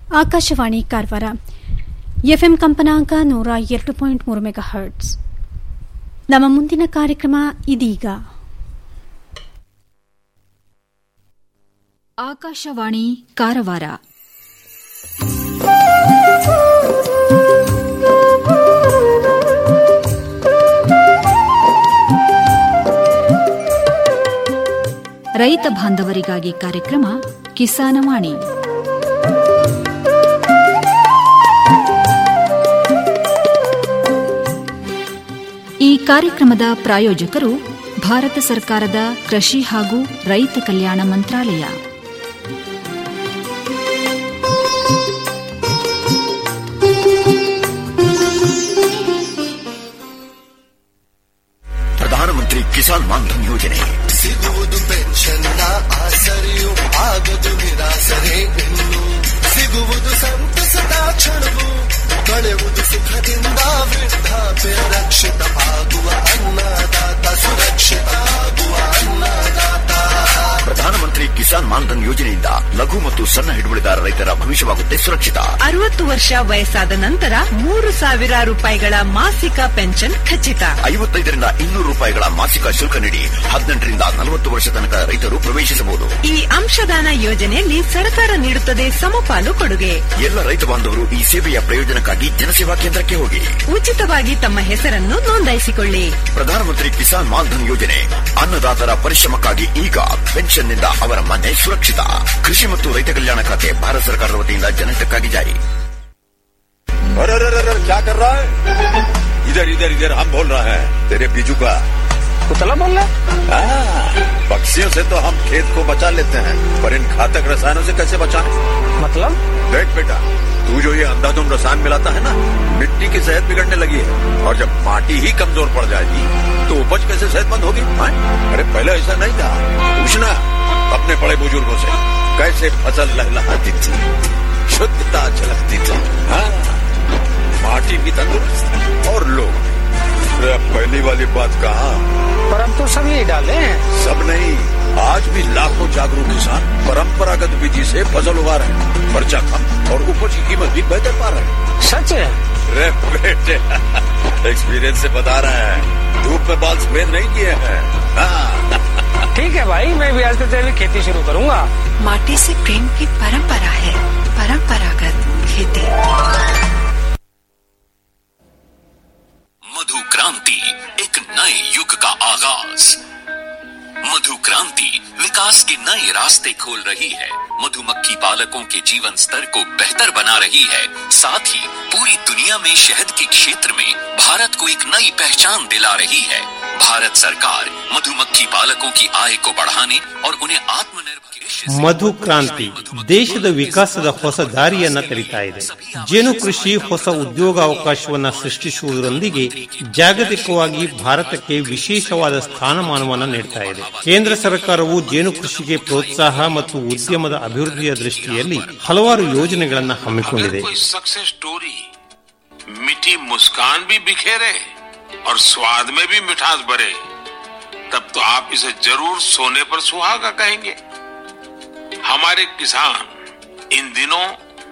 Akashvani Karwar FM ಕಂಪನಾಂಕ ನೂರ ಎರಡು ಪಾಯಿಂಟ್ ಮೂರು ಮೆಗಾ ಹರ್ಟ್ಸ್ ನಮ್ಮ ಮುಂದಿನ ಕಾರ್ಯಕ್ರಮ ಇದೀಗ ಆಕಾಶವಾಣಿ ಕಾರವಾರ ರೈತ ಬಾಂಧವರಿಗಾಗಿ ಕಾರ್ಯಕ್ರಮ ಕಿಸಾನವಾಣಿ ಈ ಕಾರ್ಯಕ್ರಮದ ಪ್ರಾಯೋಜಕರು ಭಾರತ ಸರ್ಕಾರದ ಕೃಷಿ ಹಾಗೂ ರೈತ ಕಲ್ಯಾಣ ಮಂತ್ರಾಲಯ ಪ್ರಧಾನಮಂತ್ರಿ ಕಿಸಾನ್ ಮಾನ್ಧನ್ ಯೋಜನೆ ಸಿಗುವುದು ಪೆನ್ಷನ್ನ ಆಸರೆಯು ಆಗದು ನಿರಾಸರೆ ಇನ್ನು ಸಿಗುವುದು ಸಂತಸದ ಕ್ಷಣವು ಕಳೆಯುವುದು ಸುಖದಿಂದ ವೃದ್ಧಾಪ್ಯ ರಕ್ಷಿತ ಆಗುವ ಅನ್ನದಾತ ಸುರಕ್ಷಿತ ಆಗುವ ಅನ್ನದಾತ ಪ್ರಧಾನಮಂತ್ರಿ ಕಿಸಾನ್ ಮಾನ್ಧನ್ ಯೋಜನೆಯಿಂದ ಲಘು ಮತ್ತು ಸಣ್ಣ ಹಿಡುವಳಿದಾರ ರೈತರ ಭವಿಷ್ಯವಾಗುತ್ತೆ ಸುರಕ್ಷಿತ ಅರವತ್ತು ವರ್ಷ ವಯಸ್ಸಾದ ನಂತರ ಮೂರು ಸಾವಿರ ರೂಪಾಯಿಗಳ ಮಾಸಿಕ ಪೆನ್ಷನ್ ಖಚಿತ ಐವತ್ತೈದರಿಂದ ಇನ್ನೂರು ರೂಪಾಯಿಗಳ ಮಾಸಿಕ ಶುಲ್ಕ ನೀಡಿ ಹದಿನೆಂಟರಿಂದ ನಲವತ್ತು ವರ್ಷ ತನಕ ರೈತರು ಪ್ರವೇಶಿಸಬಹುದು ಈ ಅಂಶದಾನ ಯೋಜನೆಯಲ್ಲಿ ಸರ್ಕಾರ ನೀಡುತ್ತದೆ ಸಮಪಾಲು ಕೊಡುಗೆ ಎಲ್ಲ ರೈತ ಬಾಂಧವರು ಈ ಸೇವೆಯ ಪ್ರಯೋಜನಕ್ಕಾಗಿ ಜನಸೇವಾ ಕೇಂದ್ರಕ್ಕೆ ಹೋಗಿ ಉಚಿತವಾಗಿ ತಮ್ಮ ಹೆಸರನ್ನು ನೋಂದಾಯಿಸಿಕೊಳ್ಳಿ ಪ್ರಧಾನಮಂತ್ರಿ ಕಿಸಾನ್ ಮಾನ್ಧನ್ ಯೋಜನೆ ಅನ್ನದಾತರ ಪರಿಶ್ರಮಕ್ಕಾಗಿ ಈಗ ಪೆನ್ಷನ್ನಿಂದ ಅವರ ಮನೆ ಸುರಕ್ಷಿತ ಕೃಷಿ ಮತ್ತು ರೈತ ಕಲ್ಯಾಣ ಖಾತೆ ಭಾರತ ಸರ್ಕಾರದ ವತಿಯಿಂದ ಜನಹಿತಕ್ಕಾಗಿ ಜಾರಿ अरे अरे अरे अरे, क्या कर रहा है इधर इधर इधर हम बोल रहे हैं तेरे बीजू का कुतला बोल रहा है हाँ, पक्षियों से तो हम खेत को बचा लेते हैं पर इन घातक रसायनों से कैसे बचाएं? मतलब देख बेटा तू जो ये अंधाधुंध रसायन मिलाता है ना मिट्टी की सेहत बिगड़ने लगी है और जब माटी ही कमजोर पड़ जाएगी तो उपज कैसे सेहतमंद होगी हाँ? अरे पहले ऐसा नहीं था पूछना अपने बड़े बुजुर्गों से कैसे फसल लहलहाती थी शुद्धता झलकती थी हाँ माटी भी तंदुरुस्त और लोग अरे अब पहली वाली बात कहा पर अब तो सब यही डाले हैं सब नहीं आज भी लाखों जागरूक किसान परंपरागत विधि से फसल उगा रहे हैं खर्चा कम और उपज की कीमत भी बेहतर पा रहे हैं सच है अरे बेटे एक्सपीरियंस से बता रहे हैं धूप में बाल सफेद नहीं किए हैं हाँ, ठीक है भाई मैं भी आज से जैविक खेती शुरू करूंगा माटी से प्रेम की परंपरा है परंपरागत खेती मधु क्रांति एक नए युग का आगाज मधु क्रांति विकास के नए रास्ते खोल रही है मधुमक्खी पालकों के जीवन स्तर को बेहतर बना रही है साथ ही पूरी दुनिया में शहद के क्षेत्र में भारत को एक नई पहचान दिला रही है भारत सरकार मधुमक्खी पालकों की आय को बढ़ाने और उन्हें आत्मनिर्भर ಮಧು ಕ್ರಾಂತಿ ದೇಶದ ವಿಕಾಸದ ಹೊಸ ದಾರಿಯನ್ನ ತೆರಿತಾ ಇದೆ ಜೇನು ಕೃಷಿ ಹೊಸ ಉದ್ಯೋಗಾವಕಾಶವನ್ನ ಸೃಷ್ಟಿಸುವುದರೊಂದಿಗೆ ಜಾಗತಿಕವಾಗಿ ಭಾರತಕ್ಕೆ ವಿಶೇಷವಾದ ಸ್ಥಾನಮಾನವನ್ನು ನೀಡ್ತಾ ಇದೆ ಕೇಂದ್ರ ಸರ್ಕಾರವು ಜೇನು ಕೃಷಿಗೆ ಪ್ರೋತ್ಸಾಹ ಮತ್ತು ಉದ್ಯಮದ ಅಭಿವೃದ್ಧಿಯ ದೃಷ್ಟಿಯಲ್ಲಿ ಹಲವಾರು ಯೋಜನೆಗಳನ್ನು ಹಮ್ಮಿಕೊಂಡಿದೆ कोई सक्सेस स्टोरी मीठी मुस्कान भी बिखेरे और स्वाद में भी मिठास भरे तब तो आप इसे जरूर सोने पर सुहागा कहेंगे हमारे किसान इन दिनों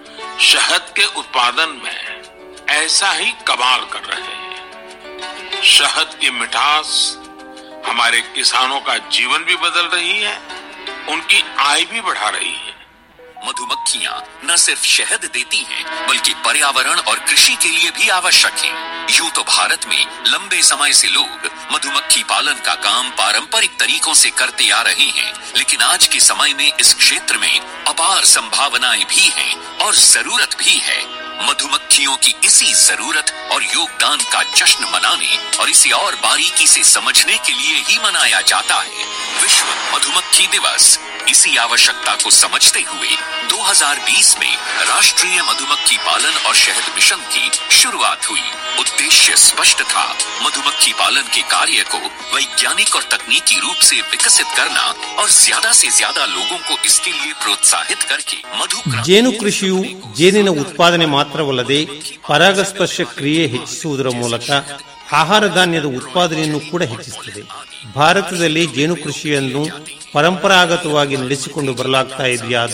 शहद के उत्पादन में ऐसा ही कमाल कर रहे हैं शहद की मिठास हमारे किसानों का जीवन भी बदल रही है उनकी आय भी बढ़ा रही है मधुमक्खियाँ न सिर्फ शहद देती हैं, बल्कि पर्यावरण और कृषि के लिए भी आवश्यक हैं। यूं तो भारत में लंबे समय से लोग मधुमक्खी पालन का काम पारंपरिक तरीकों से करते आ रहे हैं लेकिन आज के समय में इस क्षेत्र में अपार संभावनाएं भी हैं और जरूरत भी है मधुमक्खियों की इसी जरूरत और योगदान का जश्न मनाने और इसे और बारीकी से समझने के लिए ही मनाया जाता है विश्व मधुमक्खी दिवस इसी आवश्यकता को समझते हुए 2020 में राष्ट्रीय मधुमक्खी पालन और शहद मिशन की शुरुआत हुई उद्देश्य स्पष्ट था मधुमक्खी पालन के कार्य को वैज्ञानिक और तकनीकी रूप से विकसित करना और ज्यादा से ज्यादा लोगों को इसके लिए प्रोत्साहित करके मधु क्रांति ಜೇನು ಕೃಷಿಯು ಜೇನಿನ ಉತ್ಪಾದನೆ ಮಾತ್ರವಲ್ಲದೆ ಪರಾಗಸ್ಪರ್ಶ ಕ್ರಿಯೆ ಹೆಚ್ಚಿಸುವುದರ ಮೂಲಕ ಆಹಾರ ಧಾನ್ಯದ ಉತ್ಪಾದನೆಯನ್ನು ಕೂಡ ಹೆಚ್ಚಿಸುತ್ತದೆ ಭಾರತದಲ್ಲಿ ಜೇನು ಕೃಷಿಯನ್ನು ಪರಂಪರಾಗತವಾಗಿ ನಡೆಸಿಕೊಂಡು ಬರಲಾಗ್ತಾ ಇದೆಯಾದರೂ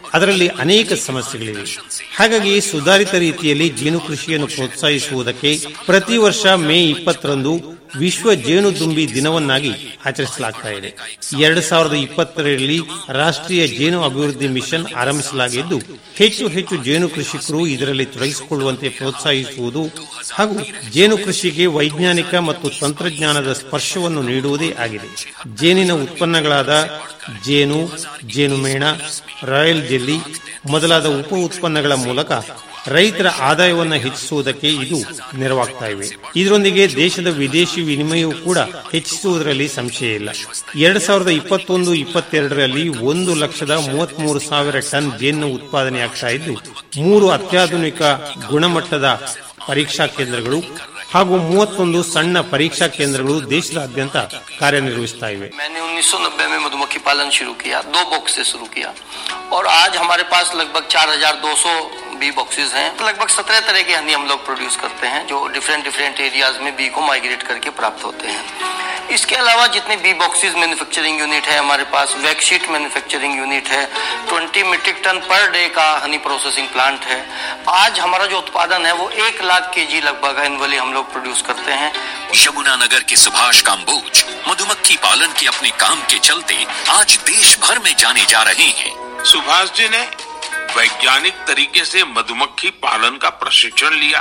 ಅದರಲ್ಲಿ ಅನೇಕ ಸಮಸ್ಯೆಗಳಿವೆ ಹಾಗಾಗಿ ಸುಧಾರಿತ ರೀತಿಯಲ್ಲಿ ಜೇನು ಕೃಷಿಯನ್ನು ಪ್ರೋತ್ಸಾಹಿಸುವುದಕ್ಕೆ ಪ್ರತಿ ವರ್ಷ ಮೇ ಇಪ್ಪತ್ತರಂದು ವಿಶ್ವ ಜೇನುದುಂಬಿ ದಿನವನ್ನಾಗಿ ಆಚರಿಸಲಾಗ್ತಾ ಇದೆ ಎರಡು ಸಾವಿರದ ಇಪ್ಪತ್ತರಲ್ಲಿ ರಾಷ್ಟ್ರೀಯ ಜೇನು ಅಭಿವೃದ್ಧಿ ಮಿಷನ್ ಆರಂಭಿಸಲಾಗಿದ್ದು ಹೆಚ್ಚು ಹೆಚ್ಚು ಜೇನು ಕೃಷಿಕರು ಇದರಲ್ಲಿ ತೊಡಗಿಸಿಕೊಳ್ಳುವಂತೆ ಪ್ರೋತ್ಸಾಹಿಸುವುದು ಹಾಗೂ ಜೇನು ಕೃಷಿಗೆ ವೈಜ್ಞಾನಿಕ ಮತ್ತು ತಂತ್ರಜ್ಞಾನದ ಸ್ಪರ್ಶವನ್ನು ನೀಡುವುದೇ ಆಗಿದೆ ಜೇನಿನ ಉತ್ಪನ್ನಗಳಾದ ಜೇನು ಜೇನುಮೇಣ ರಾಯಲ್ ಜೆಲ್ಲಿ ಮೊದಲಾದ ಉಪ ಉತ್ಪನ್ನಗಳ ಮೂಲಕ ರೈತರ ಆದಾಯವನ್ನು ಹೆಚ್ಚಿಸುವುದಕ್ಕೆ ಇದು ನೆರವಾಗ್ತಾ ಇವೆ ಇದರೊಂದಿಗೆ ದೇಶದ ವಿದೇಶಿ ವಿನಿಮಯವೂ ಕೂಡ ಹೆಚ್ಚಿಸುವುದರಲ್ಲಿ ಸಂಶಯ ಇಲ್ಲ ಎರಡ್ ಸಾವಿರದ ಇಪ್ಪತ್ತೊಂದು ಇಪ್ಪತ್ತೆರಡರಲ್ಲಿ ಒಂದು ಲಕ್ಷದ ಮೂವತ್ಮೂರು ಸಾವಿರ ಟನ್ ಜೇನು ಉತ್ಪಾದನೆಯಾಗ್ತಾ ಇದ್ದು ಮೂರು ಅತ್ಯಾಧುನಿಕ ಗುಣಮಟ್ಟದ ಪರೀಕ್ಷಾ ಕೇಂದ್ರಗಳು ಹಾಗೂ ಮೂವತ್ತೊಂದು ಸಣ್ಣ ಪರೀಕ್ಷಾ ಕೇಂದ್ರಗಳು ದೇಶದಾದ್ಯಂತ ಕಾರ್ಯನಿರ್ವಹಿಸ್ತಾ ಇವೆ मैंने 1990 में मधुमक्खी पालन शुरू किया दो बॉक्स से शुरू किया और आज हमारे पास लगभग 4200 बी बॉक्सेस हैं लगभग 17 तरह के हनी हम लोग प्रोड्यूस करते हैं जो डिफरेंट डिफरेंट एरियाज में बी को माइग्रेट करके प्राप्त होते हैं इसके अलावा जितने बी बॉक्सेस मैन्युफैक्चरिंग यूनिट है हमारे पास वैक्सीट मैन्युफैक्चरिंग यूनिट है 20 मीट्रिक टन पर डे का हनी प्रोसेसिंग प्लांट है आज हमारा जो उत्पादन है वो एक लाख के जी लगभग एनुअली हम लोग प्रोड्यूस करते हैं यमुनानगर के सुभाष काम्बोज मधुमक्खी पालन के अपने काम के चलते आज देश भर में जाने जा रहे हैं सुभाष जी ने वैज्ञानिक तरीके से मधुमक्खी पालन का प्रशिक्षण लिया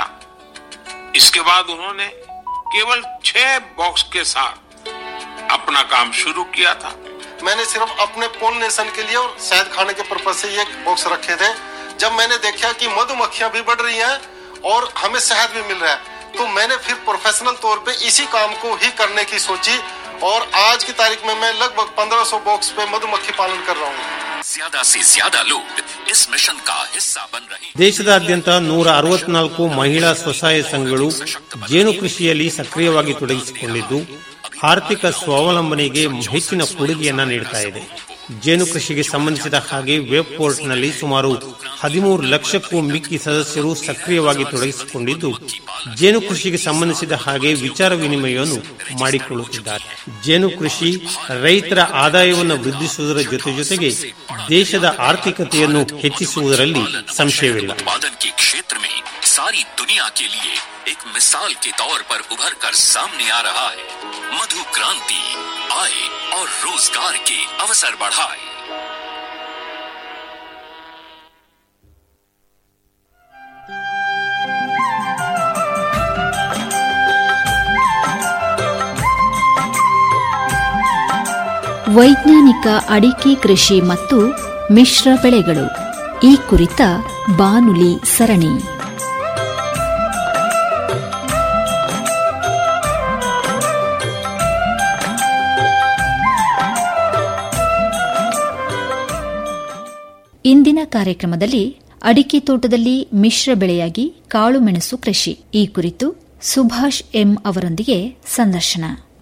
इसके बाद उन्होंने केवल छह बॉक्स के साथ अपना काम शुरू किया था मैंने सिर्फ अपने पोलिनेशन के लिए और शहद खाने के पर्पज से ये बॉक्स रखे थे जब मैंने देखा कि मधुमक्खियां भी बढ़ रही हैं और हमें शहद भी मिल रहा है तो मैंने फिर प्रोफेशनल तौर पे इसी काम को ही करने की सोची और आज की तारीख में मैं लगभग 1500 बॉक्स पे मधुमक्खी पालन कर रहा हूँ ज्यादा से ज्यादा लोग इस मिशन का हिस्सा बन रहे हैं ದೇಶದಾದ್ಯಂತ ನೂರ ಅರವತ್ನಾಲ್ಕು ಮಹಿಳಾ ಸ್ವಸಹಾಯ ಸಂಘಗಳು ಜೇನು ಕೃಷಿಯಲ್ಲಿ ಸಕ್ರಿಯವಾಗಿ ತೊಡಗಿಸಿಕೊಂಡಿದ್ದು ಆರ್ಥಿಕ ಸ್ವಾವಲಂಬನೆಗೆ ಹೆಚ್ಚಿನ ಕೊಡುಗೆಯನ್ನ ನೀಡುತ್ತಾ ಇದೆ ಜೇನು ಕೃಷಿಗೆ ಸಂಬಂಧಿಸಿದ ಹಾಗೆ ವೆಬ್ ಪೋರ್ಟ್ನಲ್ಲಿ ಸುಮಾರು ಹದಿಮೂರು ಲಕ್ಷಕ್ಕೂ ಮಿಕ್ಕಿ ಸದಸ್ಯರು ಸಕ್ರಿಯವಾಗಿ ತೊಡಗಿಸಿಕೊಂಡಿದ್ದು ಜೇನು ಕೃಷಿಗೆ ಸಂಬಂಧಿಸಿದ ಹಾಗೆ ವಿಚಾರ ವಿನಿಮಯವನ್ನು ಮಾಡಿಕೊಳ್ಳುತ್ತಿದ್ದಾರೆ ಜೇನು ಕೃಷಿ ರೈತರ ಆದಾಯವನ್ನು ವೃದ್ಧಿಸುವುದರ ಜೊತೆ ಜೊತೆಗೆ ದೇಶದ ಆರ್ಥಿಕತೆಯನ್ನು ಹೆಚ್ಚಿಸುವುದರಲ್ಲಿ ಸಂಶಯವಿಲ್ಲ उत्पादन के क्षेत्र में सारी दुनिया के लिए एक मिसाल के तौर पर उभर कर सामने आ रहा है मधु क्रांति आय और रोजगार के अवसर बढ़ाए ವೈಜ್ಞಾನಿಕ ಅಡಿಕೆ ಕೃಷಿ ಮತ್ತು ಮಿಶ್ರ ಬೆಳೆಗಳು ಈ ಕುರಿತ ಬಾನುಲಿ ಸರಣಿ ಇಂದಿನ ಕಾರ್ಯಕ್ರಮದಲ್ಲಿ ಅಡಿಕೆ ತೋಟದಲ್ಲಿ ಮಿಶ್ರ ಬೆಳೆಯಾಗಿ ಕಾಳುಮೆಣಸು ಕೃಷಿ ಈ ಕುರಿತು ಸುಭಾಷ್ ಎಂ ಅವರೊಂದಿಗೆ ಸಂದರ್ಶನ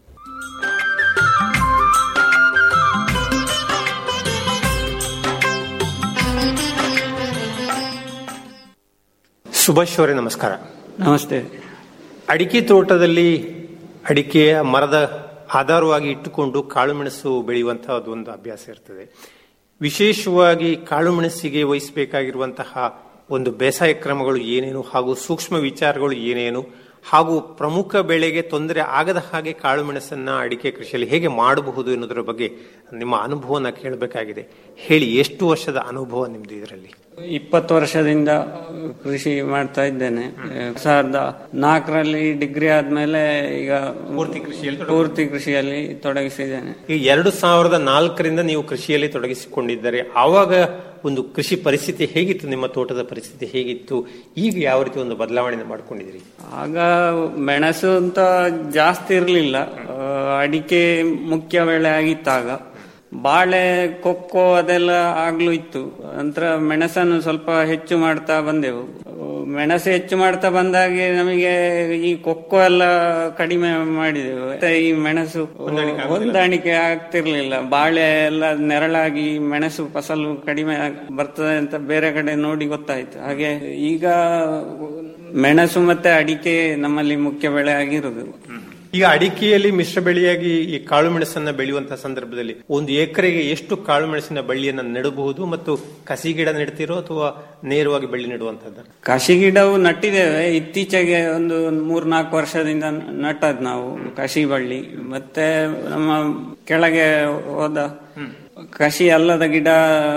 ಸುಭಾಷ್ ಅವರೇ ನಮಸ್ಕಾರ ನಮಸ್ತೆ ಅಡಿಕೆ ತೋಟದಲ್ಲಿ ಅಡಿಕೆಯ ಮರದ ಆಧಾರವಾಗಿ ಇಟ್ಟುಕೊಂಡು ಕಾಳುಮೆಣಸು ಬೆಳೆಯುವಂತಹ ಒಂದು ಅಭ್ಯಾಸ ಇರ್ತದೆ ವಿಶೇಷವಾಗಿ ಕಾಳುಮೆಣಸಿಗೆ ವಹಿಸಬೇಕಾಗಿರುವಂತಹ ಒಂದು ಬೇಸಾಯ ಕ್ರಮಗಳು ಏನೇನು ಹಾಗೂ ಸೂಕ್ಷ್ಮ ವಿಚಾರಗಳು ಏನೇನು ಹಾಗೂ ಪ್ರಮುಖ ಬೆಳೆಗೆ ತೊಂದರೆ ಆಗದ ಹಾಗೆ ಕಾಳುಮೆಣಸನ್ನ ಅಡಿಕೆ ಕೃಷಿಯಲ್ಲಿ ಹೇಗೆ ಮಾಡಬಹುದು ಎನ್ನುವುದರ ಬಗ್ಗೆ ನಿಮ್ಮ ಅನುಭವನ ಕೇಳಬೇಕಾಗಿದೆ ಹೇಳಿ ಎಷ್ಟು ವರ್ಷದ ಅನುಭವ ನಿಮ್ದು ಇದರಲ್ಲಿ ಇಪ್ಪತ್ತು ವರ್ಷದಿಂದ ಕೃಷಿ ಮಾಡ್ತಾ ಇದ್ದೇನೆ ಎರಡ್ ಸಾವಿರದ ನಾಲ್ಕರಲ್ಲಿ ಡಿಗ್ರಿ ಆದ್ಮೇಲೆ ಈಗ ಪೂರ್ತಿ ಕೃಷಿಯಲ್ಲಿ ಪೂರ್ತಿ ಕೃಷಿಯಲ್ಲಿ ತೊಡಗಿಸಿದ್ದೇನೆ ಈ ಎರಡು ಸಾವಿರದ ನಾಲ್ಕರಿಂದ ನೀವು ಕೃಷಿಯಲ್ಲಿ ತೊಡಗಿಸಿಕೊಂಡಿದ್ದಾರೆ ಆವಾಗ ಒಂದು ಕೃಷಿ ಪರಿಸ್ಥಿತಿ ಹೇಗಿತ್ತು ನಿಮ್ಮ ತೋಟದ ಪರಿಸ್ಥಿತಿ ಹೇಗಿತ್ತು ಈಗ ಯಾವ ರೀತಿ ಒಂದು ಬದಲಾವಣೆ ಮಾಡ್ಕೊಂಡಿದ್ದೀರಿ ಆಗ ಮೆಣಸು ಅಂತ ಜಾಸ್ತಿ ಇರಲಿಲ್ಲ ಅಡಿಕೆ ಮುಖ್ಯ ಬೆಳೆ ಆಗಿತ್ತಾಗ ಬಾಳೆ ಕೊಕ್ಕೋ ಅದೆಲ್ಲ ಆಗ್ಲೂ ಇತ್ತು ನಂತರ ಮೆಣಸನ್ನು ಸ್ವಲ್ಪ ಹೆಚ್ಚು ಮಾಡ್ತಾ ಬಂದೆವು ಮೆಣಸು ಹೆಚ್ಚು ಮಾಡ್ತಾ ಬಂದಾಗೆ ನಮಗೆ ಈ ಕೊಕ್ಕೋ ಎಲ್ಲ ಕಡಿಮೆ ಮಾಡಿದೆವು ಮತ್ತೆ ಈ ಮೆಣಸು ಹೊಂದಾಣಿಕೆ ಆಗ್ತಿರ್ಲಿಲ್ಲ ಬಾಳೆ ಎಲ್ಲ ನೆರಳಾಗಿ ಮೆಣಸು ಫಸಲು ಕಡಿಮೆ ಆಗ್- ಬರ್ತದೆ ಅಂತ ಬೇರೆ ಕಡೆ ನೋಡಿ ಗೊತ್ತಾಯ್ತು ಹಾಗೆ ಈಗ ಮೆಣಸು ಮತ್ತೆ ಅಡಿಕೆ ನಮ್ಮಲ್ಲಿ ಮುಖ್ಯ ಬೆಳೆ ಆಗಿರುದು ಈಗ ಅಡಿಕೆಯಲ್ಲಿ ಮಿಶ್ರ ಬೆಳೆಯಾಗಿ ಈ ಕಾಳು ಮೆಣಸನ್ನ ಬೆಳೆಯುವಂತಹ ಸಂದರ್ಭದಲ್ಲಿ ಒಂದು ಎಕರೆಗೆ ಎಷ್ಟು ಕಾಳು ಮೆಣಸಿನ ಬಳ್ಳಿಯನ್ನ ನೆಡಬಹುದು ಮತ್ತು ಕಸಿ ಗಿಡ ನೆಡ್ತಿರೋ ಅಥವಾ ನೇರವಾಗಿ ಬಳ್ಳಿ ನೆಡುವಂತದ್ದು ಕಸಿ ಗಿಡವು ನಟ್ಟಿದ್ದೇವೆ ಇತ್ತೀಚೆಗೆ ಒಂದು ಮೂರ್ನಾಲ್ಕು ವರ್ಷದಿಂದ ನಟ್ಟದ್ ನಾವು ಕಸಿ ಬಳ್ಳಿ ಮತ್ತೆ ನಮ್ಮ ಕೆಳಗೆ ಹೋದ ಕಸಿ ಅಲ್ಲದ ಗಿಡ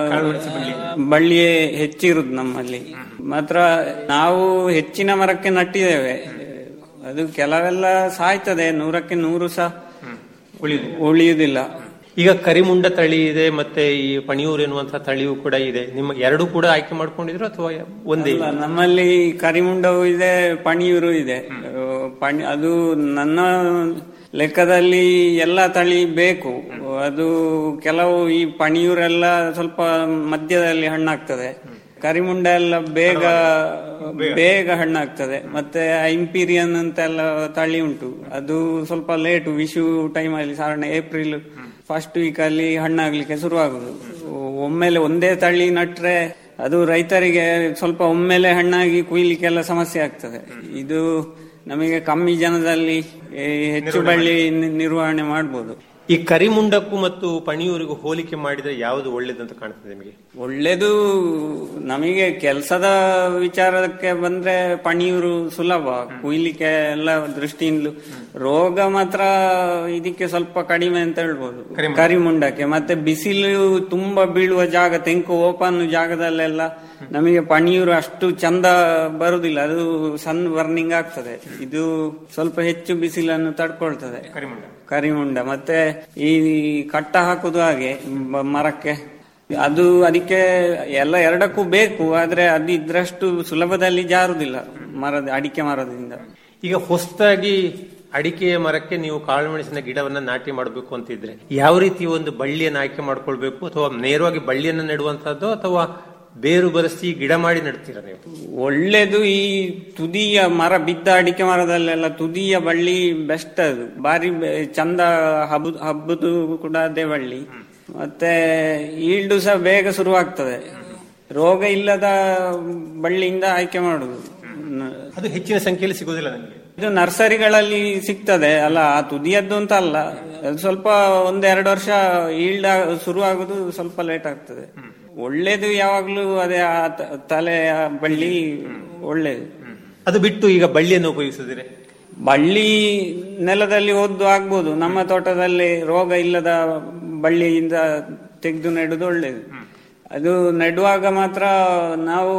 ಬಳ್ಳಿಯೇ ಹೆಚ್ಚಿರುದು ನಮ್ಮಲ್ಲಿ ಮಾತ್ರ ನಾವು ಹೆಚ್ಚಿನ ಮರಕ್ಕೆ ನಟ್ಟಿದ್ದೇವೆ ಅದು ಕೆಲವೆಲ್ಲ ಸಾಯ್ತದೆ ನೂರಕ್ಕೆ ನೂರು ಸಹ ಉಳಿಯುವುದಿಲ್ಲ ಈಗ ಕರಿಮುಂಡ ತಳಿ ಇದೆ ಮತ್ತೆ ಈ ಪಣಿಯೂರು ಎನ್ನುವಂತಹ ತಳಿಯೂ ಕೂಡ ಇದೆ ನಿಮ್ಮ ಎರಡು ಕೂಡ ಆಯ್ಕೆ ಮಾಡ್ಕೊಂಡಿದ್ರು ಅಥವಾ ಒಂದೇ ಅಲ್ಲ, ನಮ್ಮಲ್ಲಿ ಕರಿಮುಂಡವು ಇದೆ ಪಣಿಯೂರು ಇದೆ ಆ, ಪಣಿ ಅದು ನನ್ನ ಲೆಕ್ಕದಲ್ಲಿ ಎಲ್ಲ ತಳಿ ಬೇಕು ಅದು ಕೆಲವು ಈ ಪಣಿಯೂರೆಲ್ಲ ಸ್ವಲ್ಪ ಮಧ್ಯದಲ್ಲಿ ಹಣ್ಣಾಗ್ತದೆ ಕರಿಮುಂಡ ಎಲ್ಲ ಬೇಗ ಬೇಗ ಹಣ್ಣಾಗ್ತದೆ ಮತ್ತೆ ಇಂಪೀರಿಯನ್ ಅಂತೆಲ್ಲ ತಳಿ ಉಂಟು ಅದು ಸ್ವಲ್ಪ ಲೇಟು ವಿಶು ಟೈಮಲ್ಲಿ ಸಾಧಾರಣ ಏಪ್ರಿಲ್ ಫಸ್ಟ್ ವೀಕ್ ಅಲ್ಲಿ ಹಣ್ಣಾಗ್ಲಿಕ್ಕೆ ಶುರುವಾಗುದು ಒಮ್ಮೆಲೆ ಒಂದೇ ತಳಿ ನಟ್ರೆ ಅದು ರೈತರಿಗೆ ಸ್ವಲ್ಪ ಒಮ್ಮೆಲೆ ಹಣ್ಣಾಗಿ ಕುಯ್ಲಿಕ್ಕೆಲ್ಲ ಸಮಸ್ಯೆ ಆಗ್ತದೆ ಇದು ನಮಗೆ ಕಮ್ಮಿ ಜನದಲ್ಲಿ ಏ, ಹೆಚ್ಚು ಬಳ್ಳಿ ನಿ- ನಿರ್ವಹಣೆ ಮಾಡ್ಬೋದು ಈ ಕರಿಮುಂಡಕ್ಕೂ ಮತ್ತು ಪಣಿಯೂರಿಗೂ ಹೋಲಿಕೆ ಮಾಡಿದ್ರೆ ಯಾವುದು ಒಳ್ಳೇದಂತ ಕಾಣ್ತದೆ ನಿಮಗೆ ಒಳ್ಳೇದು ನಮಗೆ ಕೆಲಸದ ವಿಚಾರಕ್ಕೆ ಬಂದ್ರೆ ಪಣಿಯೂರು ಸುಲಭ ಕುಯ್ಲಿಕ್ಕೆ ಎಲ್ಲ ದೃಷ್ಟಿಯಿಂದಲೂ ರೋಗ ಮಾತ್ರ ಇದಕ್ಕೆ ಸ್ವಲ್ಪ ಕಡಿಮೆ ಅಂತ ಹೇಳ್ಬೋದು ಕರಿಮುಂಡಕ್ಕೆ ಮತ್ತೆ ಬಿಸಿಲು ತುಂಬಾ ಬೀಳುವ ಜಾಗ ತೆಂಕು ಓಪನ್ ಜಾಗದಲ್ಲೆಲ್ಲ ನಮಗೆ ಪಣಿಯೂರು ಅಷ್ಟು ಚಂದ ಬರುದಿಲ್ಲ ಅದು ಸನ್ ಬರ್ನಿಂಗ್ ಆಗ್ತದೆ ಇದು ಸ್ವಲ್ಪ ಹೆಚ್ಚು ಬಿಸಿಲನ್ನು ತಡ್ಕೊಳ್ತದೆ ಕರಿಮುಂಡ ಮತ್ತೆ ಈ ಕಟ್ಟ ಹಾಕುದು ಹಾಗೆ ಬ- ಮರಕ್ಕೆ ಅದು ಅದಕ್ಕೆ ಎಲ್ಲ ಎರಡಕ್ಕೂ ಬೇಕು ಆದ್ರೆ ಅದು ಇದ್ರಷ್ಟು ಸುಲಭದಲ್ಲಿ ಜಾರುದಿಲ್ಲ ಮರದ ಅಡಿಕೆ ಮರದಿಂದ ಈಗ ಹೊಸದಾಗಿ ಅಡಿಕೆಯ ಮರಕ್ಕೆ ನೀವು ಕಾಳುಮೆಣಸಿನ ಗಿಡವನ್ನ ನಾಟಿ ಮಾಡಬೇಕು ಅಂತಿದ್ರೆ ಯಾವ ರೀತಿ ಒಂದು ಬಳ್ಳಿಯನ್ನು ಆಯ್ಕೆ ಮಾಡ್ಕೊಳ್ಬೇಕು ಅಥವಾ ನೇರವಾಗಿ ಬಳ್ಳಿಯನ್ನ ನೆಡುವಂತಹದ್ದು ಅಥವಾ ಬೇರು ಬರೆಸಿ ಗಿಡ ಮಾಡಿ ನೆಡ್ತೀರಾ ನೀವು ಒಳ್ಳೇದು ಈ ತುದಿಯ ಮರ ಬಿದ್ದ ಅಡಿಕೆ ಮರದಲ್ಲೆಲ್ಲ ತುದಿಯ ಬಳ್ಳಿ ಬೆಸ್ಟ್ ಅದು ಬಾರಿ ಬೆ- ಚಂದ ಹಬ್ಬ ಹಬ್ಬದು ಕೂಡ ಅದೇ ಬಳ್ಳಿ ಮತ್ತೆ ಈಲ್ಡು ಸಹ ಬೇಗ ಶುರುವಾಗ್ತದೆ ರೋಗ ಇಲ್ಲದ ಬಳ್ಳಿಯಿಂದ ಆಯ್ಕೆ ಮಾಡುದು ನ- ಅದು ಹೆಚ್ಚಿನ ಸಂಖ್ಯೆಯಲ್ಲಿ ಸಿಗುದಿಲ್ಲ ನನಗೆ ಇದು ನರ್ಸರಿಗಳಲ್ಲಿ ಸಿಗ್ತದೆ ಅಲ್ಲ ಆ ತುದಿಯದ್ದು ಅಂತ ಅಲ್ಲ ಅದು ಸ್ವಲ್ಪ ಒಂದೆರಡು ವರ್ಷ ಈಲ್ಡ್ ಶುರುವಾಗುದು ಸ್ವಲ್ಪ ಲೇಟ್ ಆಗ್ತದೆ ಒಳ್ಳೇದು ಯಾವಾಗ್ಲೂ ಅದೇ ಆ ತ- ತಲೆಯ ಬಳ್ಳಿ ಒಳ್ಳೇದು ಅದು ಬಿಟ್ಟು ಈಗ ಬಳ್ಳಿಯನ್ನು ಉಪಯೋಗಿಸಿದ್ರೆ ಬಳ್ಳಿ ನೆಲದಲ್ಲಿ ಒದ್ದು ಆಗ್ಬೋದು ನಮ್ಮ ತೋಟದಲ್ಲಿ ರೋಗ ಇಲ್ಲದ ಬಳ್ಳಿಯಿಂದ ತೆಗೆದು ನೆಡುದು ಒಳ್ಳೇದು ಅದು ನೆಡುವಾಗ ಮಾತ್ರ ನಾವು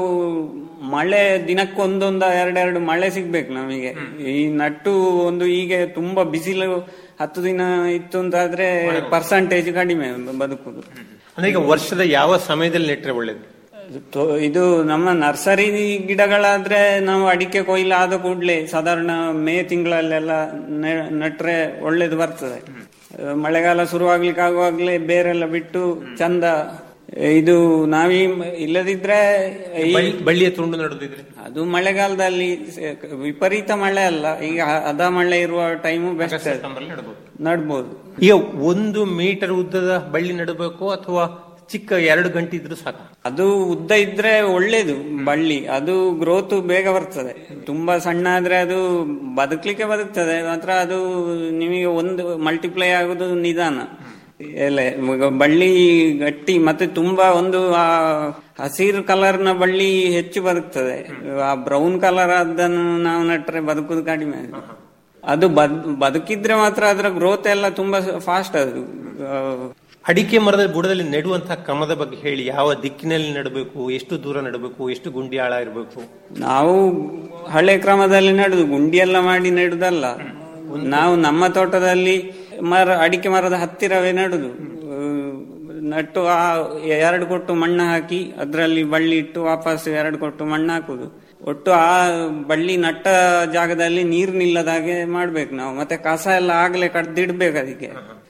ಮಳೆ ದಿನಕ್ಕೊಂದೊಂದ ಎರಡೆರಡು ಮಳೆ ಸಿಗ್ಬೇಕು ನಮಗೆ ಈ ನಟ್ಟು ಒಂದು ಈಗ ತುಂಬಾ ಬಿಸಿಲು ಹತ್ತು ದಿನ ಇತ್ತು ಅಂತಾದ್ರೆ ಪರ್ಸಂಟೇಜ್ ಕಡಿಮೆ ಬದುಕುದು ಅಂದ್ರೆ ಈಗ ವರ್ಷದ ಯಾವ ಸಮಯದಲ್ಲಿ ನೆಟ್ರೆ ಒಳ್ಳೇದು ತೊ- ಇದು ನಮ್ಮ ನರ್ಸರಿ ಗಿಡಗಳಾದ್ರೆ ನಾವು ಅಡಿಕೆ ಕೊಯ್ಲು ಆದ ಕೂಡ್ಲೆ ಸಾಧಾರಣ ಮೇ ತಿಂಗಳಲ್ಲೆಲ್ಲ ನೆ- ನೆಟ್ರೆ ಒಳ್ಳೇದು ಬರ್ತದೆ ಅಹ್, ಮಳೆಗಾಲ ಶುರುವಾಗ್ಲಿಕ್ಕೆ ಆಗುವಾಗ್ಲೇ ಬೇರೆಲ್ಲ ಬಿಟ್ಟು ಚಂದ ಇದು ನಾವೀ ಇಲ್ಲದಿದ್ರೆ ಈ ಬಳ್ಳಿ- ಬಳ್ಳಿಯ ತುಂಡು ನಡುದಿದ್ರೆ ಅದು ಮಳೆಗಾಲದಲ್ಲಿ ಸ- ವಿಪರೀತ ಮಳೆ ಅಲ್ಲ ಈಗ ಅದ ಮಳೆ ಇರುವ ಟೈಮು ಬೆಸ್ಟ್ ನಡ್ಬೋದು ಈಗ ಒಂದು ಮೀಟರ್ ಉದ್ದದ ಬಳ್ಳಿ ನೆಡಬೇಕು ಅಥವಾ ಚಿಕ್ಕ ಎರಡು ಗಂಟೆ ಇದ್ರೂ ಸಾಕು ಅದು ಉದ್ದ ಇದ್ರೆ ಒಳ್ಳೇದು ಬಳ್ಳಿ ಅದು ಗ್ರೋತ್ ಬೇಗ ಬರ್ತದೆ ತುಂಬಾ ಸಣ್ಣ ಆದ್ರೆ ಅದು ಬದುಕ್ಲಿಕ್ಕೆ ಬದುಕ್ತದೆ ಮಾತ್ರ ಅದು ನಿಮಗೆ ಒಂದು ಮಲ್ಟಿಪ್ಲೈ ಆಗುದು ನಿಧಾನ ಎಲೆ ಈಗ ಬಳ್ಳಿ ಗಟ್ಟಿ ಮತ್ತೆ ತುಂಬಾ ಒಂದು ಆ ಹಸಿರು ಕಲರ್ನ ಬಳ್ಳಿ ಹೆಚ್ಚು ಬದುಕ್ತದೆ ಆ ಬ್ರೌನ್ ಕಲರ್ ಅದನ್ನು ನಾವು ನಟ್ರೆ ಬದುಕುದು ಕಡಿಮೆ ಅದು ಬದ್ ಬದುಕಿದ್ರೆ ಮಾತ್ರ ಅದರ ಗ್ರೋತ್ ಎಲ್ಲ ತುಂಬಾ ಫಾಸ್ಟ್ ಅದು ಆ, ಅಡಿಕೆ ಮರದ ಬುಡದಲ್ಲಿ ನೆಡುವಂತಹ ಕ್ರಮದ ಬಗ್ಗೆ ಹೇಳಿ ಯಾವ ದಿಕ್ಕಿನಲ್ಲಿ ನೆಡಬೇಕು ಎಷ್ಟು ದೂರ ನೆಡಬೇಕು ಎಷ್ಟು ಗುಂಡಿ ಆಳ ಇರಬೇಕು ನಾವು ಹಳೆ ಕ್ರಮದಲ್ಲಿ ನೆಡುದು ಗುಂಡಿ ಎಲ್ಲ ಮಾಡಿ ನೆಡುದಲ್ಲ ನಾವು ನಮ್ಮ ತೋಟದಲ್ಲಿ ಮರ ಅಡಿಕೆ ಮರದ ಹತ್ತಿರವೇ ನೆಡುದು ಆ, ನಟ್ಟು ಆ ಎರಡು ಕೊಟ್ಟು ಮಣ್ಣು ಹಾಕಿ ಅದರಲ್ಲಿ ಬಳ್ಳಿ ಇಟ್ಟು ವಾಪಸ್ ಎರಡು ಕೊಟ್ಟು ಮಣ್ಣು ಹಾಕುದು ಒಟ್ಟು ಆ ಬಳ್ಳಿ ನಟ್ಟ ಜಾಗದಲ್ಲಿ ನೀರು ನಿಲ್ಲದಾಗೆ ಮಾಡ್ಬೇಕು ನಾವು ಮತ್ತೆ ಕಸ ಎಲ್ಲ ಆಗ್ಲೇ ಕಡ್ದಿಡ್ಬೇಕು ಅದಕ್ಕೆ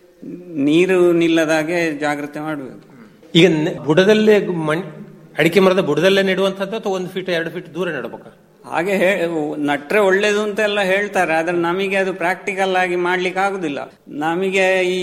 ನೀರು ನಿಲ್ಲದಾಗೆ ಜಾಗ್ರತೆ ಮಾಡ್ಬೇಕು ಈಗ ನೆ- ಬುಡದಲ್ಲೇ ಮಣ್ ಅಡಿಕೆ ಮರದ ಬುಡದಲ್ಲೇ ನೆಡುವಂತದ್ದು ಅಥವಾ ಒಂದು ಫೀಟ್ ಎರಡು ಫೀಟ್ ದೂರ ನೆಡಬೇಕಾ ಹಾಗೆ ಹೇ- ನಟ್ರೆ ಒಳ್ಳೇದು ಅಂತೆಲ್ಲ ಹೇಳ್ತಾರೆ ಆದ್ರೆ ನಮಗೆ ಅದು ಪ್ರಾಕ್ಟಿಕಲ್ ಆಗಿ ಮಾಡ್ಲಿಕ್ಕೆ ಆಗುದಿಲ್ಲ ನಮಗೆ ಈ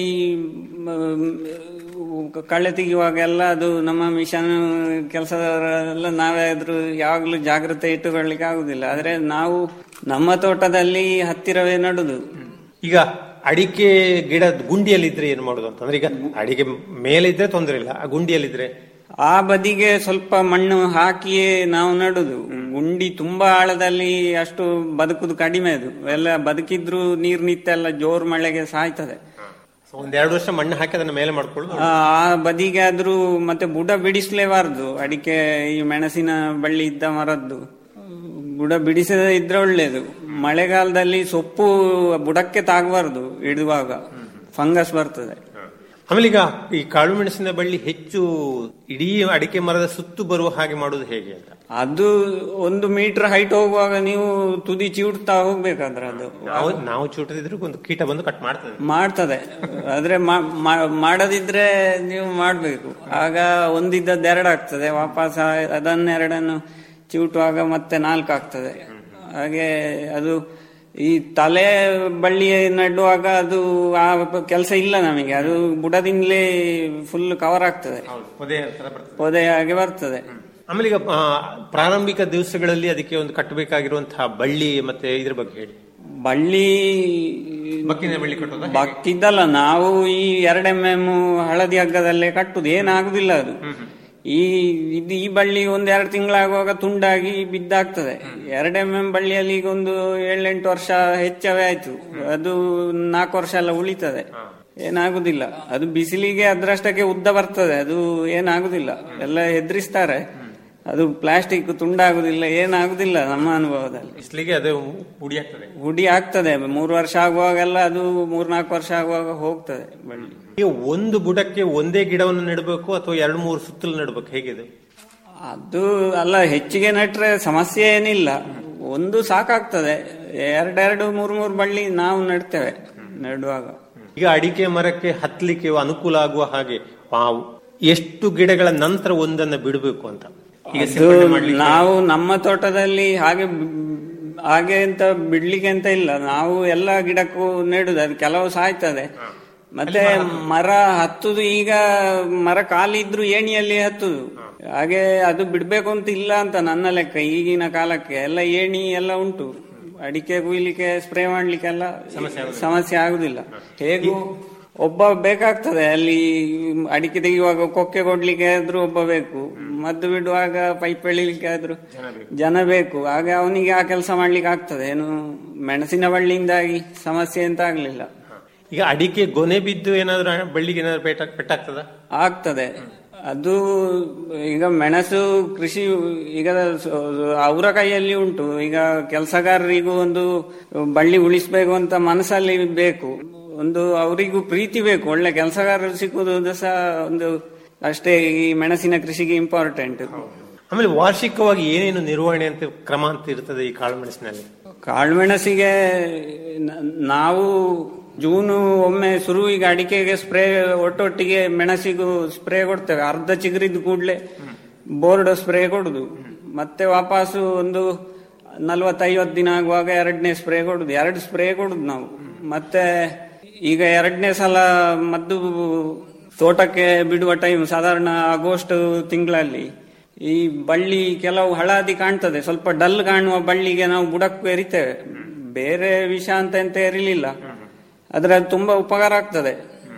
ಮ್, ಕಳೆ ತೆಗೆಯುವಾಗೆಲ್ಲ ಅದು ನಮ್ಮ ಮಿಷನ್ ಕೆಲಸದವರೆಲ್ಲ ನಾವೇ ಆದ್ರೂ ಯಾವಾಗ್ಲೂ ಜಾಗ್ರತೆ ಇಟ್ಟುಕೊಳ್ಳಿಕ್ಕೆ ಆಗುದಿಲ್ಲ ಆದ್ರೆ ನಾವು ನಮ್ಮ ತೋಟದಲ್ಲಿ ಹತ್ತಿರವೇ ನಡುದು ಈಗ ಅಡಿಕೆ ಗಿಡ ಗುಂಡಿಯಲ್ಲಿದ್ರೆ ಏನು ಮಾಡುದು ಅಂತಂದ್ರೆ ಈಗ ಅಡಿಕೆ ಮೇಲೆ ಇದ್ರೆ ತೊಂದರೆ ಇಲ್ಲ ಆ ಗುಂಡಿಯಲ್ಲಿದ್ರೆ ಆ ಬದಿಗೆ ಸ್ವಲ್ಪ ಮಣ್ಣು ಹಾಕಿಯೇ ನಾವು ನಡುದು ಗುಂಡಿ ತುಂಬಾ ಆಳದಲ್ಲಿ ಅಷ್ಟು ಬದುಕುದು ಕಡಿಮೆ ಅದು ಎಲ್ಲ ಬದುಕಿದ್ರು ನೀರ್ ನಿತ್ತೆಲ್ಲ ಜೋರ್ ಮಳೆಗೆ ಸಾಯ್ತದೆ ಸೊ ಒಂದ್ ಎರಡು ವರ್ಷ ಮಣ್ಣು ಹಾಕಿ ಅದನ್ನ ಮೇಲೆ ಮಾಡ್ಕೊಳ್ಳೋದು ಆ ಆ ಬದಿಗೆ ಆದ್ರೂ ಮತ್ತೆ ಬುಡ ಬಿಡಿಸ್ಲೇಬಾರ್ದು ಅಡಿಕೆ ಈ ಮೆಣಸಿನ ಬಳ್ಳಿ ಇದ್ದ ಮರದ್ದು ಬುಡ ಬಿಡಿಸದೇ ಇದ್ರೆ ಒಳ್ಳೇದು ಮಳೆಗಾಲದಲ್ಲಿ ಸೊಪ್ಪು ಬುಡಕ್ಕೆ ತಾಗಬಾರ್ದು ಇಡುವಾಗ ಫಂಗಸ್ ಬರ್ತದೆ ಆಮೇಲೆ ಈಗ ಈ ಕಾಳು ಮೆಣಸಿನ ಬಳ್ಳಿ ಹೆಚ್ಚು ಇಡೀ ಅಡಿಕೆ ಮರದ ಸುತ್ತು ಬರುವ ಹಾಗೆ ಮಾಡುದು ಹೇಗೆ ಅಂತ ಅದು ಒಂದು ಮೀಟರ್ ಹೈಟ್ ಹೋಗುವಾಗ ನೀವು ತುದಿ ಚಿವುಟ್ತಾ ಹೋಗ್ಬೇಕಾದ್ರೆ ಅದು ನಾವು ನಾವು ಚೂಟದಿದ್ರೆ ಒಂದು ಕೀಟ ಬಂದು ಕಟ್ ಮಾಡ್ತದೆ ಮಾಡ್ತದೆ ಆದ್ರೆ ಮಾ- ಮಾ- ಮಾಡದಿದ್ರೆ ನೀವು ಮಾಡ್ಬೇಕು ಆಗ ಒಂದಿದ್ದದ್ದು ಎರಡು ಆಗ್ತದೆ ವಾಪಸ್ ಆ- ಅದನ್ನೆರಡನ್ನು ಚಿವುಟುವಾಗ ಮತ್ತೆ ನಾಲ್ಕು ಆಗ್ತದೆ ಹಾಗೆ ಅದು ಈ ತಲೆ ಬಳ್ಳಿ ನೆಡುವಾಗ ಅದು ಆ ಕೆಲಸ ಇಲ್ಲ ನಮಗೆ ಅದು ಬುಡದಿಂದಲೇ ಫುಲ್ ಕವರ್ ಆಗ್ತದೆ ಪೊದೆ ತರ ಬರ್ತದೆ ಪೊದೆ ಹಾಗೆ ಬರ್ತದೆ ಆಮೇಲೆ ಈಗ ಆ, ಪ್ರಾರಂಭಿಕ ದಿವಸಗಳಲ್ಲಿ ಅದಕ್ಕೆ ಒಂದು ಕಟ್ಟಬೇಕಾಗಿರುವಂತಹ ಬಳ್ಳಿ ಮತ್ತೆ ಇದ್ರ ಬಗ್ಗೆ ಹೇಳಿ ಬಳ್ಳಿ ಬಕ್ಕಿನ ಬಳ್ಳಿ ಕಟ್ಟೋದ ಬಕ್ಕಿದ್ದಲ್ಲ ನಾವು ಈ ಎರಡ್ ಎಂ ಎಂ ಹಳದಿ ಹಗ್ಗದಲ್ಲೇ ಕಟ್ಟುದು ಏನಾಗುದಿಲ್ಲ ಅದು ಈ ಇದು ಈ ಬಳ್ಳಿ ಒಂದ್ ಎರಡು ತಿಂಗಳಾಗುವಾಗ ತುಂಡಾಗಿ ಬಿದ್ದಾಗ್ತದೆ ಎರಡ್ ಎಂ ಎಂ ಬಳ್ಳಿಯಲ್ಲಿ ಈಗ ಒಂದು ಏಳೆಂಟು ವರ್ಷ ಹೆಚ್ಚವೇ ಆಯ್ತು ಅದು ನಾಲ್ಕು ವರ್ಷ ಎಲ್ಲ ಉಳಿತದೆ ಏನಾಗುದಿಲ್ಲ ಅದು ಬಿಸಿಲಿಗೆ ಅದ್ರಷ್ಟಕ್ಕೆ ಉದ್ದ ಬರ್ತದೆ ಅದು ಏನಾಗುದಿಲ್ಲ ಎಲ್ಲ ಹೆದರಿಸ್ತಾರೆ ಅದು ಪ್ಲಾಸ್ಟಿಕ್ ತುಂಡಾಗುದಿಲ್ಲ ಏನಾಗುದಿಲ್ಲ ನಮ್ಮ ಅನುಭವದಲ್ಲಿ ಬಿಸಿಲಿಗೆ ಅದು ಹುಡಿ ಆಗ್ತದೆ ಹುಡಿ ಆಗ್ತದೆ ಮೂರು ವರ್ಷ ಆಗುವಾಗೆಲ್ಲ ಅದು ಮೂರ್ನಾಲ್ಕು ವರ್ಷ ಆಗುವಾಗ ಹೋಗ್ತದೆ ಬಳ್ಳಿ ಈಗ ಒಂದು ಬುಡಕ್ಕೆ ಒಂದೇ ಗಿಡವನ್ನು ನೆಡಬೇಕು ಅಥವಾ ಎರಡು ಮೂರು ಸುತ್ತಲು ನೆಡಬೇಕು ಹೇಗಿದೆ ಅದು ಅಲ್ಲ ಹೆಚ್ಚಿಗೆ ನೆಟ್ರೆ ಸಮಸ್ಯೆ ಏನಿಲ್ಲ ಒಂದು ಸಾಕಾಗ್ತದೆ ಎರಡೆರಡು ಮೂರು ಮೂರು ಬಳ್ಳಿ ನಾವು ನೆಡ್ತೇವೆ ನೆಡುವಾಗ ಈಗ ಅಡಿಕೆ ಮರಕ್ಕೆ ಹತ್ತಲಿಕ್ಕೆ ಅನುಕೂಲ ಆಗುವ ಹಾಗೆ ಆ ಎಷ್ಟು ಗಿಡಗಳ ನಂತರ ಒಂದನ್ನ ಬಿಡಬೇಕು ಅಂತ ಈಗ ಅದು ಸಿಂಪಡಣೆ ಮಾಡ್ಲಿಕ್ಕೆ ನಾವು ನಮ್ಮ ತೋಟದಲ್ಲಿ ಹಾಗೆ ಬ್- ಹಾಗೆ ಅಂತ ಬಿಡ್ಲಿಕ್ಕೆ ಅಂತ ಇಲ್ಲ ನಾವು ಎಲ್ಲ ಗಿಡಕ್ಕೂ ನೆಡುದು ಅದು ಕೆಲವು ಸಾಯ್ತದೆ ಮತ್ತೆ ಮರ ಹತ್ತುದು ಈಗ ಮರ ಖಾಲಿ ಇದ್ರು ಏಣಿಯಲ್ಲಿ ಹತ್ತುದು ಹಾಗೆ ಅದು ಬಿಡ್ಬೇಕು ಅಂತ ಇಲ್ಲ ಅಂತ ನನ್ನ ಲೆಕ್ಕ ಈಗಿನ ಕಾಲಕ್ಕೆ ಎಲ್ಲ ಏಣಿ ಎಲ್ಲ ಉಂಟು ಅಡಿಕೆ ಕುಯ್ಲಿಕ್ಕೆ ಸ್ಪ್ರೇ ಮಾಡ್ಲಿಕ್ಕೆಲ್ಲ ಸಮಸ್ಯೆ ಆಗುದಿಲ್ಲ ಹೇಗೂ ಒಬ್ಬ ಬೇಕಾಗ್ತದೆ ಅಲ್ಲಿ ಅಡಿಕೆ ತೆಗೆಯುವಾಗ ಕೊಕ್ಕೆ ಕೊಡ್ಲಿಕ್ಕೆ ಆದ್ರೂ ಒಬ್ಬ ಬೇಕು ಮದ್ದು ಬಿಡುವಾಗ ಪೈಪ್ ಎಳಿಲಿಕ್ಕೆ ಆದ್ರೂ ಜನ ಬೇಕು ಆಗ ಅವನಿಗೆ ಆ ಕೆಲಸ ಮಾಡ್ಲಿಕ್ಕೆ ಆಗ್ತದೆ ಏನು ಮೆಣಸಿನ ಬಳ್ಳಿಯಿಂದಾಗಿ ಸಮಸ್ಯೆ ಅಂತ ಆಗ್ಲಿಲ್ಲ ಈಗ ಅಡಿಕೆ ಗೊನೆ ಬಿದ್ದು ಏನಾದ್ರು ಬಳ್ಳಿಗೆ ಏನಾದ್ರು ಪೇಟ ಪೆಟ್ಟಾಗ್ತದ ಆಗ್ತದೆ ಅದು ಈಗ ಮೆಣಸು ಕೃಷಿ ಈಗ ಸ- ಅವರ ಕೈಯಲ್ಲಿ ಉಂಟು ಈಗ ಕೆಲಸಗಾರರಿಗೂ ಒಂದು ಬಳ್ಳಿ ಉಳಿಸ್ಬೇಕು ಅಂತ ಮನಸ್ಸಲ್ಲಿ ಬೇಕು ಒಂದು ಅವರಿಗೂ ಪ್ರೀತಿ ಬೇಕು ಒಳ್ಳೆ ಕೆಲಸಗಾರರು ಸಿಕ್ಕುವುದು ಸಹ ಒಂದು ಅಷ್ಟೇ ಈ ಮೆಣಸಿನ ಕೃಷಿಗೆ ಇಂಪಾರ್ಟೆಂಟ್ ಆಮೇಲೆ ವಾರ್ಷಿಕವಾಗಿ ಏನೇನು ನಿರ್ವಹಣೆ ಅಂತ ಕ್ರಮ ಅಂತ ಇರ್ತದೆ ಈ ಕಾಳು ಮೆಣಸಿನಲ್ಲಿ ಕಾಳುಮೆಣಸಿಗೆ ನ- ನಾವು ಜೂನು ಒಮ್ಮೆ ಶುರು ಈಗ ಅಡಿಕೆಗೆ ಸ್ಪ್ರೇ ಒಟ್ಟೊಟ್ಟಿಗೆ ಮೆಣಸಿಗೂ ಸ್ಪ್ರೇ ಕೊಡ್ತೇವೆ ಅರ್ಧ ಚಿಗುರಿದ ಕೂಡಲೇ ಬೋರ್ಡ್ ಸ್ಪ್ರೇ ಕೊಡುದು ಮತ್ತೆ ವಾಪಸ್ಸು ಒಂದು ನಲ್ವತ್ತೈವತ್ತು ದಿನ ಆಗುವಾಗ ಎರಡನೇ ಸ್ಪ್ರೇ ಕೊಡುದು ಎರಡು ಸ್ಪ್ರೇ ಕೊಡುದು ನಾವು ಮತ್ತೆ ಈಗ ಎರಡನೇ ಸಲ ಮದ್ದು ತೋಟಕ್ಕೆ ಬಿಡುವ ಟೈಮ್ ಸಾಧಾರಣ ಆಗಸ್ಟ್ ತಿಂಗಳಲ್ಲಿ ಈ ಬಳ್ಳಿ ಕೆಲವು ಹಳದಿ ಕಾಣ್ತದೆ ಸ್ವಲ್ಪ ಡಲ್ ಕಾಣುವ ಬಳ್ಳಿಗೆ ನಾವು ಬುಡಕ್ಕೂ ಎರಿತೇವೆ ಬೇರೆ ವಿಷ ಅಂತ ಎಂತ ಇರಲಿಲ್ಲ ಆದ್ರೆ ಅದು ತುಂಬಾ ಉಪಕಾರ ಆಗ್ತದೆ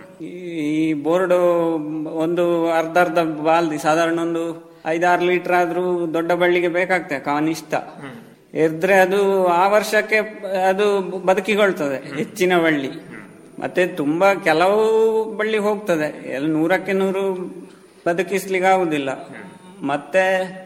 ಈ ಬೋರ್ಡ್ ಒಂದು ಅರ್ಧ ಅರ್ಧ ಬಾಲ್ದಿ ಸಾಧಾರಣ ಒಂದು ಐದಾರು ಲೀಟರ್ ಆದ್ರೂ ದೊಡ್ಡ ಬಳ್ಳಿಗೆ ಬೇಕಾಗ್ತದೆ ಕನಿಷ್ಠ ಎರ್ದ್ರೆ ಅದು ಆ ವರ್ಷಕ್ಕೆ ಅದು ಬದುಕಿಕೊಳ್ತದೆ ಹೆಚ್ಚಿನ ಬಳ್ಳಿ ಮತ್ತೆ ತುಂಬಾ ಕೆಲವು ಬಳ್ಳಿ ಹೋಗ್ತದೆ ಎಲ್ಲ ನೂರಕ್ಕೆ ನೂರು ಬದುಕಿಸ್ಲಿಕ್ಕೆ ಆಗುದಿಲ್ಲ ಮತ್ತೆ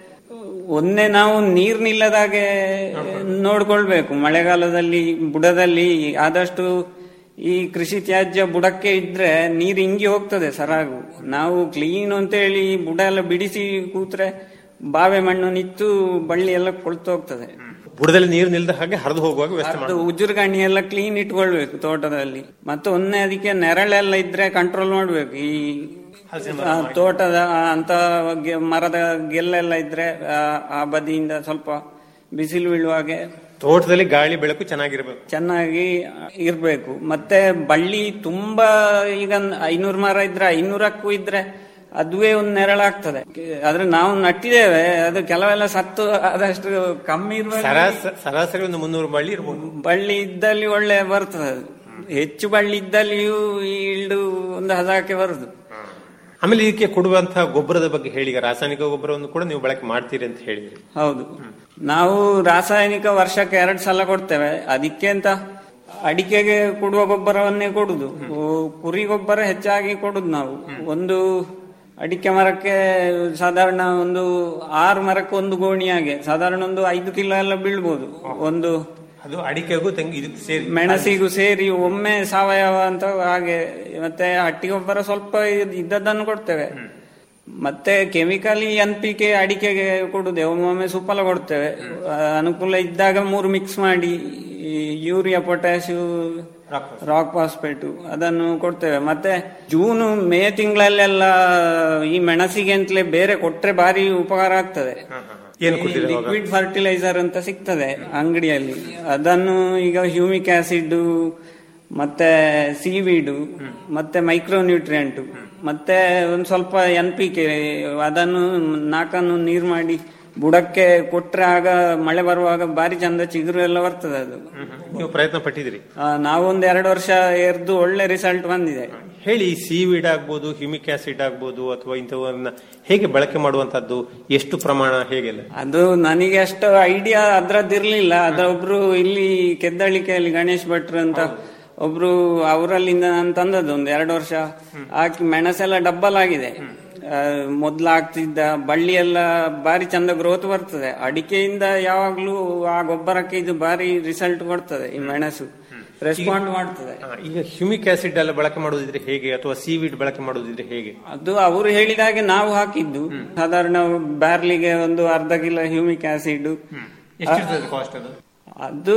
ಒಂದೇ ನಾವು ನೀರ್ ನಿಲ್ಲದಾಗೆ ನೋಡ್ಕೊಳ್ಬೇಕು ಮಳೆಗಾಲದಲ್ಲಿ ಬುಡದಲ್ಲಿ ಆದಷ್ಟು ಈ ಕೃಷಿ ತ್ಯಾಜ್ಯ ಬುಡಕ್ಕೆ ಇದ್ರೆ ನೀರು ಇಂಗಿ ಹೋಗ್ತದೆ ಸರಾಗು ನಾವು ಕ್ಲೀನ್ ಅಂತೇಳಿ ಬುಡ ಎಲ್ಲ ಬಿಡಿಸಿ ಕೂತ್ರೆ ಬಾವೆ ಮಣ್ಣು ನಿತ್ತು ಬಳ್ಳಿ ಎಲ್ಲ ಕೊಳ್ತು ಹೋಗ್ತದೆ ಬುಡದಲ್ಲಿ ನೀರು ನಿಲ್ದ ಹಾಗೆ ಹರಿದು ಹೋಗುವಾಗ ವ್ಯವಸ್ಥೆ ಅದು ಉಜುರ್ಗಣಿ ಎಲ್ಲ ಕ್ಲೀನ್ ಇಟ್ಕೊಳ್ಬೇಕು ತೋಟದಲ್ಲಿ ಮತ್ತೆ ಒನ್ನೆ ಅದಕ್ಕೆ ನೆರಳೆಲ್ಲ ಇದ್ರೆ ಕಂಟ್ರೋಲ್ ಮಾಡ್ಬೇಕು ಈ ಆ, ತೋಟದ ಆ, ಅಂತ ಗೆ- ಮರದ ಗೆಲ್ಲೆಲ್ಲ ಇದ್ರೆ ಆ, ಆ ಬದಿಯಿಂದ ಸ್ವಲ್ಪ ಬಿಸಿಲು ಬೀಳುವಾಗೆ ತೋಟದಲ್ಲಿ ಗಾಳಿ ಬೆಳಕು ಚೆನ್ನಾಗಿರ್ಬೇಕು ಚೆನ್ನಾಗಿ ಇರ್ಬೇಕು ಮತ್ತೆ ಬಳ್ಳಿ ತುಂಬಾ ಈಗ ಐನೂರು ಮರ ಇದ್ರೆ ಐನೂರಕ್ಕೂ ಇದ್ರೆ ಅದುವೇ ಒಂದು ನೆರಳಾಗ್ತದೆ ಆದ್ರೆ ನಾವು ನಟ್ಟಿದ್ದೇವೆ ಅದು ಕೆಲವೆಲ್ಲ ಸತ್ತು ಆದಷ್ಟು ಕಮ್ಮಿ ಇರುವ ಸರಾಸ- ಸರಾಸರಿ ಒಂದು ಮುನ್ನೂರು ಬಳ್ಳಿ ಇರ್ಬೋದು ಬಳ್ಳಿ ಇದ್ದಲ್ಲಿ ಒಳ್ಳೆ ಬರ್ತದೆ ಅದು ಹೆಚ್ಚು ಬಳ್ಳಿ ಇದ್ದಲ್ಲಿಯೂ ಈ ಇಳ್ಳು ಒಂದು ಹದಕ್ಕೆ ಬರುದು ಆಮೇಲೆ ಇದಕ್ಕೆ ಕೊಡುವಂತಹ ಗೊಬ್ಬರದ ಬಗ್ಗೆ ಹೇಳಿ ಈಗ ರಾಸಾಯನಿಕ ಗೊಬ್ಬರವನ್ನು ಕೂಡ ನೀವು ಬಳಕೆ ಮಾಡ್ತೀರಿ ಅಂತ ಹೇಳಿದ್ರಿ ಹೌದು ನಾವು ರಾಸಾಯನಿಕ ವರ್ಷಕ್ಕೆ ಎರಡು ಸಲ ಕೊಡ್ತೇವೆ ಅದಕ್ಕೆ ಅಂತ ಅಡಿಕೆಗೆ ಕೊಡುವ ಗೊಬ್ಬರವನ್ನೇ ಕೊಡುದು ಓ, ಕುರಿ ಗೊಬ್ಬರ ಹೆಚ್ಚಾಗಿ ಕೊಡುದು ನಾವು ಒಂದು ಅಡಿಕೆ ಮರಕ್ಕೆ ಸಾಧಾರಣ ಒಂದು ಆರು ಮರಕ್ಕೆ ಒಂದು ಗೋಣಿಯಾಗೆ ಸಾಧಾರಣ ಒಂದು ಐದು ಕಿಲೋ ಎಲ್ಲ ಬೀಳ್ಬೋದು ಒಂದು ಅದು ಅಡಿಕೆಗೂ ತೆಂಗು ಇದಕ್ಕೆ ಸೇರಿ ಮೆಣಸಿಗೂ ಸೇರಿ ಒಮ್ಮೆ ಸಾವಯವ ಅಂತ ಹಾಗೆ ಮತ್ತೆ ಹಟ್ಟಿ ಗೊಬ್ಬರ ಸ್ವಲ್ಪ ಇದ್- ಇದ್ದದ್ದನ್ನು ಕೊಡ್ತೇವೆ ಮತ್ತೆ ಕೆಮಿಕಲ್ ಎನ್ ಪಿ ಕೆ ಅಡಿಕೆಗೆ ಕೊಡುದೆ ಒಮ್ಮೊಮ್ಮೆ ಸುಫಲ ಕೊಡ್ತೇವೆ ಆ, ಅನುಕೂಲ ಇದ್ದಾಗ ಮೂರು ಮಿಕ್ಸ್ ಮಾಡಿ ಈ ಯೂರಿಯಾ ಪೊಟ್ಯಾಶು ರಾಕ್ ಫಾಸ್ಫೇಟು ಅದನ್ನು ಕೊಡ್ತೇವೆ ಮತ್ತೆ ಜೂನ್ ಮೇ ತಿಂಗಳಲ್ಲೆಲ್ಲ ಈ ಮೆಣಸಿಗೆ ಅಂತಲೇ ಬೇರೆ ಕೊಟ್ರೆ ಭಾರಿ ಉಪಕಾರ ಆಗ್ತದೆ ಏನು ಕೊಡ್ತೀರಿ ಅವಾಗ? ಲಿಕ್ವಿಡ್ ಫರ್ಟಿಲೈಸರ್ ಅಂತ ಸಿಗ್ತದೆ ಅಂಗಡಿಯಲ್ಲಿ ಅದನ್ನು ಈಗ ಹ್ಯೂಮಿಕ್ ಆಸಿಡ್ ಮತ್ತೆ ಸೀವೀಡು ಮತ್ತೆ ಮೈಕ್ರೋ ನ್ಯೂಟ್ರಿಯೆಂಟ್ ಮತ್ತೆ ಒಂದ್ ಸ್ವಲ್ಪ ಎನ್ ಪಿ ಕೆ ಅದನ್ನು ನಾಲ್ಕನ್ನು ನೀರು ಮಾಡಿ ಬುಡಕ್ಕೆ ಕೊಟ್ರೆ ಆಗ ಮಳೆ ಬರುವಾಗ ಬಾರಿ ಚಂದ ಚಿಗುರು ಎಲ್ಲ ಬರ್ತದೆ ಅದು ನೀವು ಪ್ರಯತ್ನ ಪಟ್ಟಿದ್ದೀರಿ ಆ, ನಾವೊಂದು ಎರಡು ವರ್ಷ ಎರ್ದು ಒಳ್ಳೆ ರಿಸಲ್ಟ್ ಬಂದಿದೆ ಹೇಳಿ ಸೀವೀಡ್ ಆಗ್ಬೋದು ಹ್ಯೂಮಿಕ್ ಆಸಿಡ್ ಆಗ್ಬೋದು ಅಥವಾ ಇಂಥವನ್ನ ಹೇಗೆ ಬಳಕೆ ಮಾಡುವಂತದ್ದು ಎಷ್ಟು ಪ್ರಮಾಣ ಹೇಗೆಲ್ಲ ಅದು ನನಗೆ ಅಷ್ಟು ಐಡಿಯಾ ಅದ್ರದ್ದಿರ್ಲಿಲ್ಲ ಅದ್ರ ಒಬ್ರು ಇಲ್ಲಿ ಕೆದ್ದಳಿಕೆಯಲ್ಲಿ ಗಣೇಶ್ ಭಟ್ರು ಅಂತ ಒಬ್ರು ಅವರಲ್ಲಿಂದ ನಾನು ತಂದದ್ದು ಒಂದು ಎರಡು ವರ್ಷ ಹಾಕಿ ಮೆಣಸೆಲ್ಲ ಡಬ್ಬಲ್ ಆಗಿದೆ ಆ, ಮೊದ್ಲು ಆಗ್ತಿದ್ದ ಬಳ್ಳಿ ಎಲ್ಲ ಬಾರಿ ಚಂದ ಗ್ರೋತ್ ಬರ್ತದೆ ಅಡಿಕೆಯಿಂದ ಯಾವಾಗ್ಲೂ ಆ ಗೊಬ್ಬರಕ್ಕೆ ಇದು ಬಾರಿ ರಿಸಲ್ಟ್ ಕೊಡ್ತದೆ ಈ ಮೆಣಸು ರೆಸ್ಪಾಂಡ್ ಮಾಡ್ತದೆ ಆ, ಈಗ ಹ್ಯೂಮಿಕ್ ಆಸಿಡ್ ಎಲ್ಲ ಬಳಕೆ ಮಾಡುದಿದ್ರೆ ಹೇಗೆ ಅಥವಾ ಸೀವೀಡ್ ಬಳಕೆ ಮಾಡುದಿದ್ರೆ ಹೇಗೆ ಅದು ಅವರು ಹೇಳಿದ ಹಾಗೆ ನಾವು ಹಾಕಿದ್ದು ಸಾಧಾರಣ ಬ್ಯಾರ್ಲಿಗೆ ಒಂದು ಅರ್ಧ ಕಿಲೋ ಹ್ಯೂಮಿಕ್ ಆಸಿಡ್ ಎಷ್ಟಿರ್ತದೆ ಕಾಸ್ಟ್ ಅದು ಅದು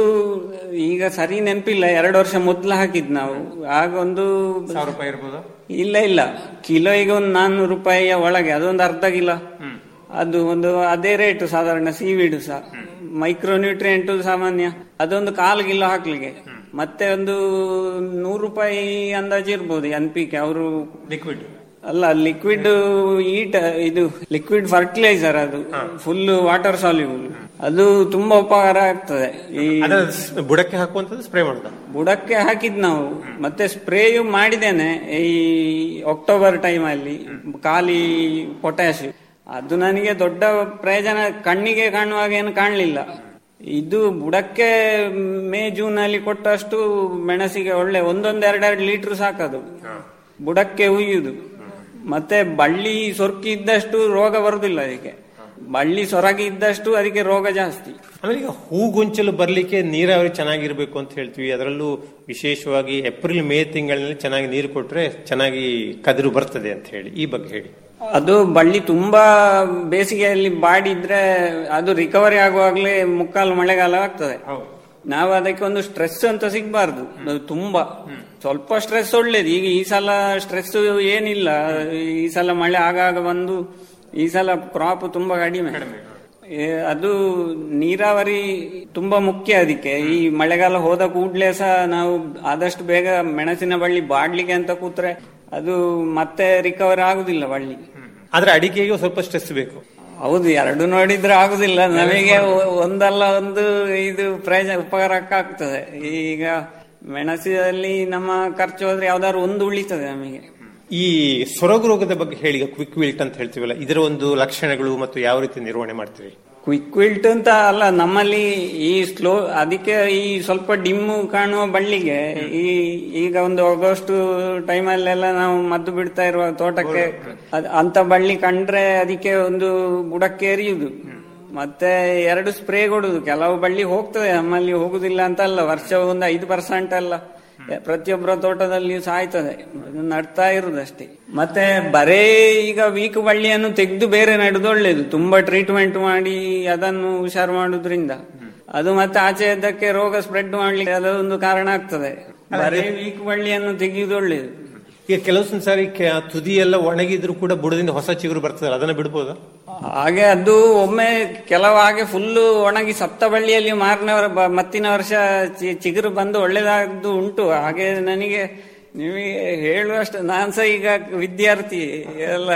ಈಗ ಸರಿ ನೆನಪಿಲ್ಲ ಎರಡು ವರ್ಷ ಮೊದ್ಲು ಹಾಕಿದ್ ನಾವು ಆಗ ಒಂದು ಸಾವಿರ ರೂಪಾಯಿ ಇರ್ಬೋದು ಇಲ್ಲ ಇಲ್ಲ ಕಿಲೋ ಈಗ ಒಂದು ನಾನ್ನೂರು ರೂಪಾಯಿಯ ಒಳಗೆ ಅದೊಂದು ಅರ್ಧ ಕಿಲೋ ಅದು ಒಂದು ಅದೇ ರೇಟ್ ಸಾಧಾರಣ ಸೀವೀಡು ಸಹ ಮೈಕ್ರೋ ನ್ಯೂಟ್ರಿಯೆಂಟ್ ಸಾಮಾನ್ಯ ಅದೊಂದು ಕಾಲು ಕಿಲೋ ಹಾಕ್ಲಿಕ್ಕೆ ಮತ್ತೆ ಒಂದು ನೂರು ರೂಪಾಯಿ ಅಂದಾಜು ಇರ್ಬೋದು ಎನ್ ಪಿ ಕೆ ಅವರು ಲಿಕ್ವಿಡ್ ಅಲ್ಲ ಲಿಕ್ವಿಡ್ ಈಟ ಇದು ಲಿಕ್ವಿಡ್ ಫರ್ಟಿಲೈಸರ್ ಅದು ಫುಲ್ ವಾಟರ್ ಸಾಲ್ಯೂಬಲ್ ಅದು ತುಂಬಾ ಉಪಕಾರ ಆಗ್ತದೆ ಈ ಅದರ ಸ್- ಬುಡಕ್ಕೆ ಹಾಕುವಂತದ್ದು ಸ್ಪ್ರೇ ಮಾಡುದ ಬುಡಕ್ಕೆ ಹಾಕಿದ್ ನಾವು ಮತ್ತೆ ಸ್ಪ್ರೇಯು ಮಾಡಿದ್ದೇನೆ ಈ ಅಕ್ಟೋಬರ್ ಟೈಮ್ ಅಲ್ಲಿ ಖಾಲಿ ಪೊಟ್ಯಾಶ್ ಅದು ನನಗೆ ದೊಡ್ಡ ಪ್ರಯೋಜನ ಕಣ್ಣಿಗೆ ಕಾಣುವಾಗ ಏನು ಕಾಣಲಿಲ್ಲ ಇದು ಬುಡಕ್ಕೆ ಮೇ ಜೂನ್ ಅಲ್ಲಿ ಕೊಟ್ಟಷ್ಟು ಮೆಣಸಿಗೆ ಒಳ್ಳೆ ಒಂದೊಂದ್ ಎರಡೆರಡು ಲೀಟರ್ ಸಾಕದು ಬುಡಕ್ಕೆ ಉಯ್ಯುದು ಮತ್ತೆ ಬಳ್ಳಿ ಸೊರ್ಕಿ ಇದ್ದಷ್ಟು ರೋಗ ಬರುದಿಲ್ಲ ಅದಕ್ಕೆ ಬಳ್ಳಿ ಸೊರಗಿ ಇದ್ದಷ್ಟು ಅದಕ್ಕೆ ರೋಗ ಜಾಸ್ತಿ ಆಮೇಲೆ ಈಗ ಹೂಗೊಂಚಲು ಬರ್ಲಿಕ್ಕೆ ನೀರಾವರಿ ಚೆನ್ನಾಗಿರ್ಬೇಕು ಅಂತ ಹೇಳ್ತೀವಿ ಅದರಲ್ಲೂ ವಿಶೇಷವಾಗಿ ಏಪ್ರಿಲ್ ಮೇ ತಿಂಗಳಿನಲ್ಲಿ ಚೆನ್ನಾಗಿ ನೀರು ಕೊಟ್ರೆ ಚೆನ್ನಾಗಿ ಕದಿರು ಬರ್ತದೆ ಅಂತ ಹೇಳಿ ಈ ಬಗ್ಗೆ ಹೇಳಿ ಅದು ಬಳ್ಳಿ ತುಂಬಾ ಬೇಸಿಗೆಯಲ್ಲಿ ಬಾಡಿದ್ರೆ ಅದು ರಿಕವರಿ ಆಗುವಾಗ್ಲೇ ಮುಕ್ಕಾಲು ಮಳೆಗಾಲ ಆಗ್ತದೆ ನಾವು ಅದಕ್ಕೆ ಒಂದು ಸ್ಟ್ರೆಸ್ ಅಂತ ಸಿಗ್ಬಾರ್ದು ಅದು ತುಂಬಾ ಸ್ವಲ್ಪ ಸ್ಟ್ರೆಸ್ ಒಳ್ಳೇದು ಈಗ ಈ ಸಲ ಸ್ಟ್ರೆಸ್ ಏನಿಲ್ಲ ಈ ಸಲ ಮಳೆ ಆಗಾಗ ಬಂದು ಈ ಸಲ ಕ್ರಾಪ್ ತುಂಬಾ ಕಡಿಮೆ ಏ, ಅದು ನೀರಾವರಿ ತುಂಬಾ ಮುಖ್ಯ ಅದಕ್ಕೆ ಈ ಮಳೆಗಾಲ ಹೋದ ಕೂಡ್ಲೇ ಸಹ ನಾವು ಆದಷ್ಟು ಬೇಗ ಮೆಣಸಿನ ಬಳ್ಳಿ ಬಾಡ್ಲಿಕ್ಕೆ ಅಂತ ಕೂತ್ರೆ ಅದು ಮತ್ತೆ ರಿಕವರ್ ಆಗುದಿಲ್ಲ ಬಳ್ಳಿ ಆದ್ರೆ ಅಡಿಕೆಗೆ ಸ್ವಲ್ಪ ಸ್ಟ್ರೆಸ್ ಬೇಕು ಹೌದು ಎರಡು ನೋಡಿದ್ರೆ ಆಗುದಿಲ್ಲ ನಮಗೆ ಒ- ಒಂದಲ್ಲ ಒಂದು ಇದು ಪ್ರಯೋಜನ ಉಪಕಾರಕ್ಕಾಗ್ತದೆ ಈಗ ಮೆಣಸಿನಲ್ಲಿ ನಮ್ಮ ಖರ್ಚು ಹೋದ್ರೆ ಯಾವ್ದಾದ್ರು ಒಂದು ಉಳಿತದೆ ನಮಗೆ ಈ ಸೊರಗು ರೋಗದ ಬಗ್ಗೆ ಹೇಳಿ ಕ್ವಿಕ್ ವಿಲ್ಟ್ ಅಂತ ಹೇಳ್ತೀವಲ್ಲ ಇದರ ಒಂದು ಲಕ್ಷಣಗಳು ಮತ್ತು ಯಾವ ರೀತಿ ನಿರ್ವಹಣೆ ಮಾಡ್ತೀವಿ ಕ್ವಿಕ್ ವಿಲ್ಟ್ ಅಂತ ಅಲ್ಲ ನಮ್ಮಲ್ಲಿ ಈ ಸ್ಲೋ ಅದಕ್ಕೆ ಈ ಸ್ವಲ್ಪ ಡಿಮ್ಮು ಕಾಣುವ ಬಳ್ಳಿಗೆ ಈ ಈಗ ಒಂದು ಆಗಸ್ಟ್ ಟೈಮಲ್ಲೆಲ್ಲ ನಾವು ಮದ್ದು ಬಿಡ್ತಾ ಇರುವ ತೋಟಕ್ಕೆ ಅದ್- ಅಂತ ಬಳ್ಳಿ ಕಂಡ್ರೆ ಅದಕ್ಕೆ ಒಂದು ಬುಡಕ್ಕೆ ಎರಿಯುದು ಮತ್ತೆ ಎರಡು ಸ್ಪ್ರೇ ಕೊಡುದು ಕೆಲವು ಬಳ್ಳಿ ಹೋಗ್ತದೆ ನಮ್ಮಲ್ಲಿ ಹೋಗುದಿಲ್ಲ ಅಂತ ಅಲ್ಲ ವರ್ಷ ಒಂದು ಐದು ಪರ್ಸೆಂಟ್ ಅಲ್ಲ ಪ್ರತಿಯೊಬ್ಬರ ತೋಟದಲ್ಲಿಯೂ ಸಾಯ್ತದೆ ಅದು ನಡ್ತಾ ಇರುದಷ್ಟೇ ಮತ್ತೆ ಬರೇ ಈಗ ವೀಕ್ ಬಳ್ಳಿಯನ್ನು ತೆಗೆದು ಬೇರೆ ನೆಡುದು ಒಳ್ಳೇದು ತುಂಬಾ ಟ್ರೀಟ್ಮೆಂಟ್ ಮಾಡಿ ಅದನ್ನು ಹುಷಾರು ಮಾಡುದ್ರಿಂದ ಅದು ಮತ್ತೆ ಆಚೆ ಇದ್ದಕ್ಕೆ ರೋಗ ಸ್ಪ್ರೆಡ್ ಮಾಡ್ಲಿಕ್ಕೆ ಅದೊಂದು ಕಾರಣ ಆಗ್ತದೆ ಬರೇ ವೀಕ್ ಬಳ್ಳಿಯನ್ನು ತೆಗೆಯುವುದು ಒಳ್ಳೇದು ಈಗ ಕೆಲವು ಸಾರಿ ಕೆ- ತುದಿ ಎಲ್ಲ ಒಣಗಿದ್ರು ಕೂಡ ಬುಡದಿಂದ ಹೊಸ ಚಿಗುರು ಬರ್ತದಲ್ಲ ಅದನ್ನ ಬಿಡ್ಬೋದಾ ಹಾಗೆ ಅದು ಒಮ್ಮೆ ಕೆಲವು ಹಾಗೆ ಫುಲ್ಲು ಒಣಗಿ ಸತ್ತ ಬಳ್ಳಿಯಲ್ಲಿ ಮಾರನೇ ವರ- ಬ- ಮತ್ತಿನ ವರ್ಷ ಚಿ- ಚಿಗುರು ಬಂದು ಒಳ್ಳೇದಾದ್ದು ಉಂಟು ಹಾಗೆ ನನಗೆ ನಿಮಗೆ ಹೇಳುವಷ್ಟು ನಾನ್ ಸಹ ಈಗ ವಿದ್ಯಾರ್ಥಿ ಎಲ್ಲ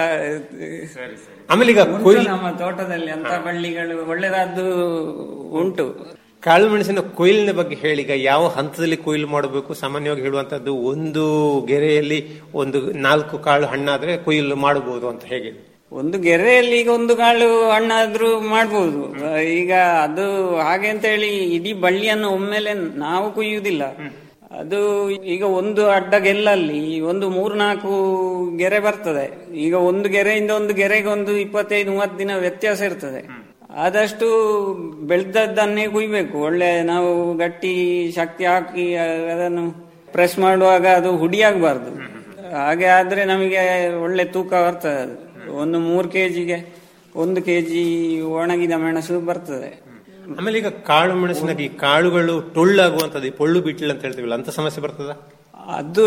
ಆಮೇಲೆ ಈಗ ಉಂಟು ಕೊಯ್ಲು ನಮ್ಮ ತೋಟದಲ್ಲಿ ಅಂತ ಬಳ್ಳಿಗಳು ಒಳ್ಳೇದಾದ್ದು ಉಂಟು ಕಾಳು ಮೆಣಸಿನ ಕೊಯ್ಲಿನ ಬಗ್ಗೆ ಹೇಳಿ ಈಗ ಯಾವ ಹಂತದಲ್ಲಿ ಕೊಯ್ಲು ಮಾಡಬೇಕು ಸಾಮಾನ್ಯವಾಗಿ ಹೇಳುವಂತದ್ದು ಒಂದು ಗೆರೆಯಲ್ಲಿ ಒಂದು ನಾಲ್ಕು ಕಾಳು ಹಣ್ಣಾದ್ರೆ ಕೊಯ್ಲು ಮಾಡಬಹುದು ಅಂತ ಹೇಗೆ ಒಂದು ಗೆರೆಯಲ್ಲಿ ಈಗ ಒಂದು ಕಾಳು ಹಣ್ಣಾದ್ರೂ ಮಾಡ್ಬೋದು ಈಗ ಅದು ಹಾಗೆ ಅಂತ ಹೇಳಿ ಇಡೀ ಬಳ್ಳಿಯನ್ನು ಒಮ್ಮೆಲೆ ನಾವು ಕುಯ್ಯುವುದಿಲ್ಲ ಅದು ಈಗ ಒಂದು ಅಡ್ಡ ಗೆಲ್ಲಲ್ಲಿ ಒಂದು ಮೂರ್ನಾಲ್ಕು ಗೆರೆ ಬರ್ತದೆ ಈಗ ಒಂದು ಗೆರೆಯಿಂದ ಒಂದು ಗೆರೆಗೆ ಒಂದು ಇಪ್ಪತ್ತೈದು ಮೂವತ್ತು ದಿನ ವ್ಯತ್ಯಾಸ ಇರ್ತದೆ ಆದಷ್ಟು ಬೆಳೆದದ್ದನ್ನೇ ಕುಯ್ಬೇಕು ಒಳ್ಳೆ ನಾವು ಗಟ್ಟಿ ಶಕ್ತಿ ಹಾಕಿ ಅದನ್ನು ಪ್ರೆಸ್ ಮಾಡುವಾಗ ಅದು ಹುಡಿಯಾಗಬಾರ್ದು ಹಾಗೆ ಆದ್ರೆ ನಮಗೆ ಒಳ್ಳೆ ತೂಕ ಬರ್ತದೆ ಅದು ಒಂದು ಮೂರು ಕೆಜಿಗೆ ಒಂದು ಕೆಜಿ ಒಣಗಿದ ಮೆಣಸು ಬರ್ತದೆ ಆಮೇಲೆ ಈಗ ಕಾಳು ಮೆಣಸಿನಾಗಿ ಕಾಳುಗಳು ಟೊಳ್ಳಾಗುವಂತದ್ದು ಈ ಪೊಳ್ಳು ಬಿಟ್ಲು ಅಂತ ಹೇಳ್ತೀವಲ್ಲ ಅಂತ ಸಮಸ್ಯೆ ಬರ್ತದ ಅದು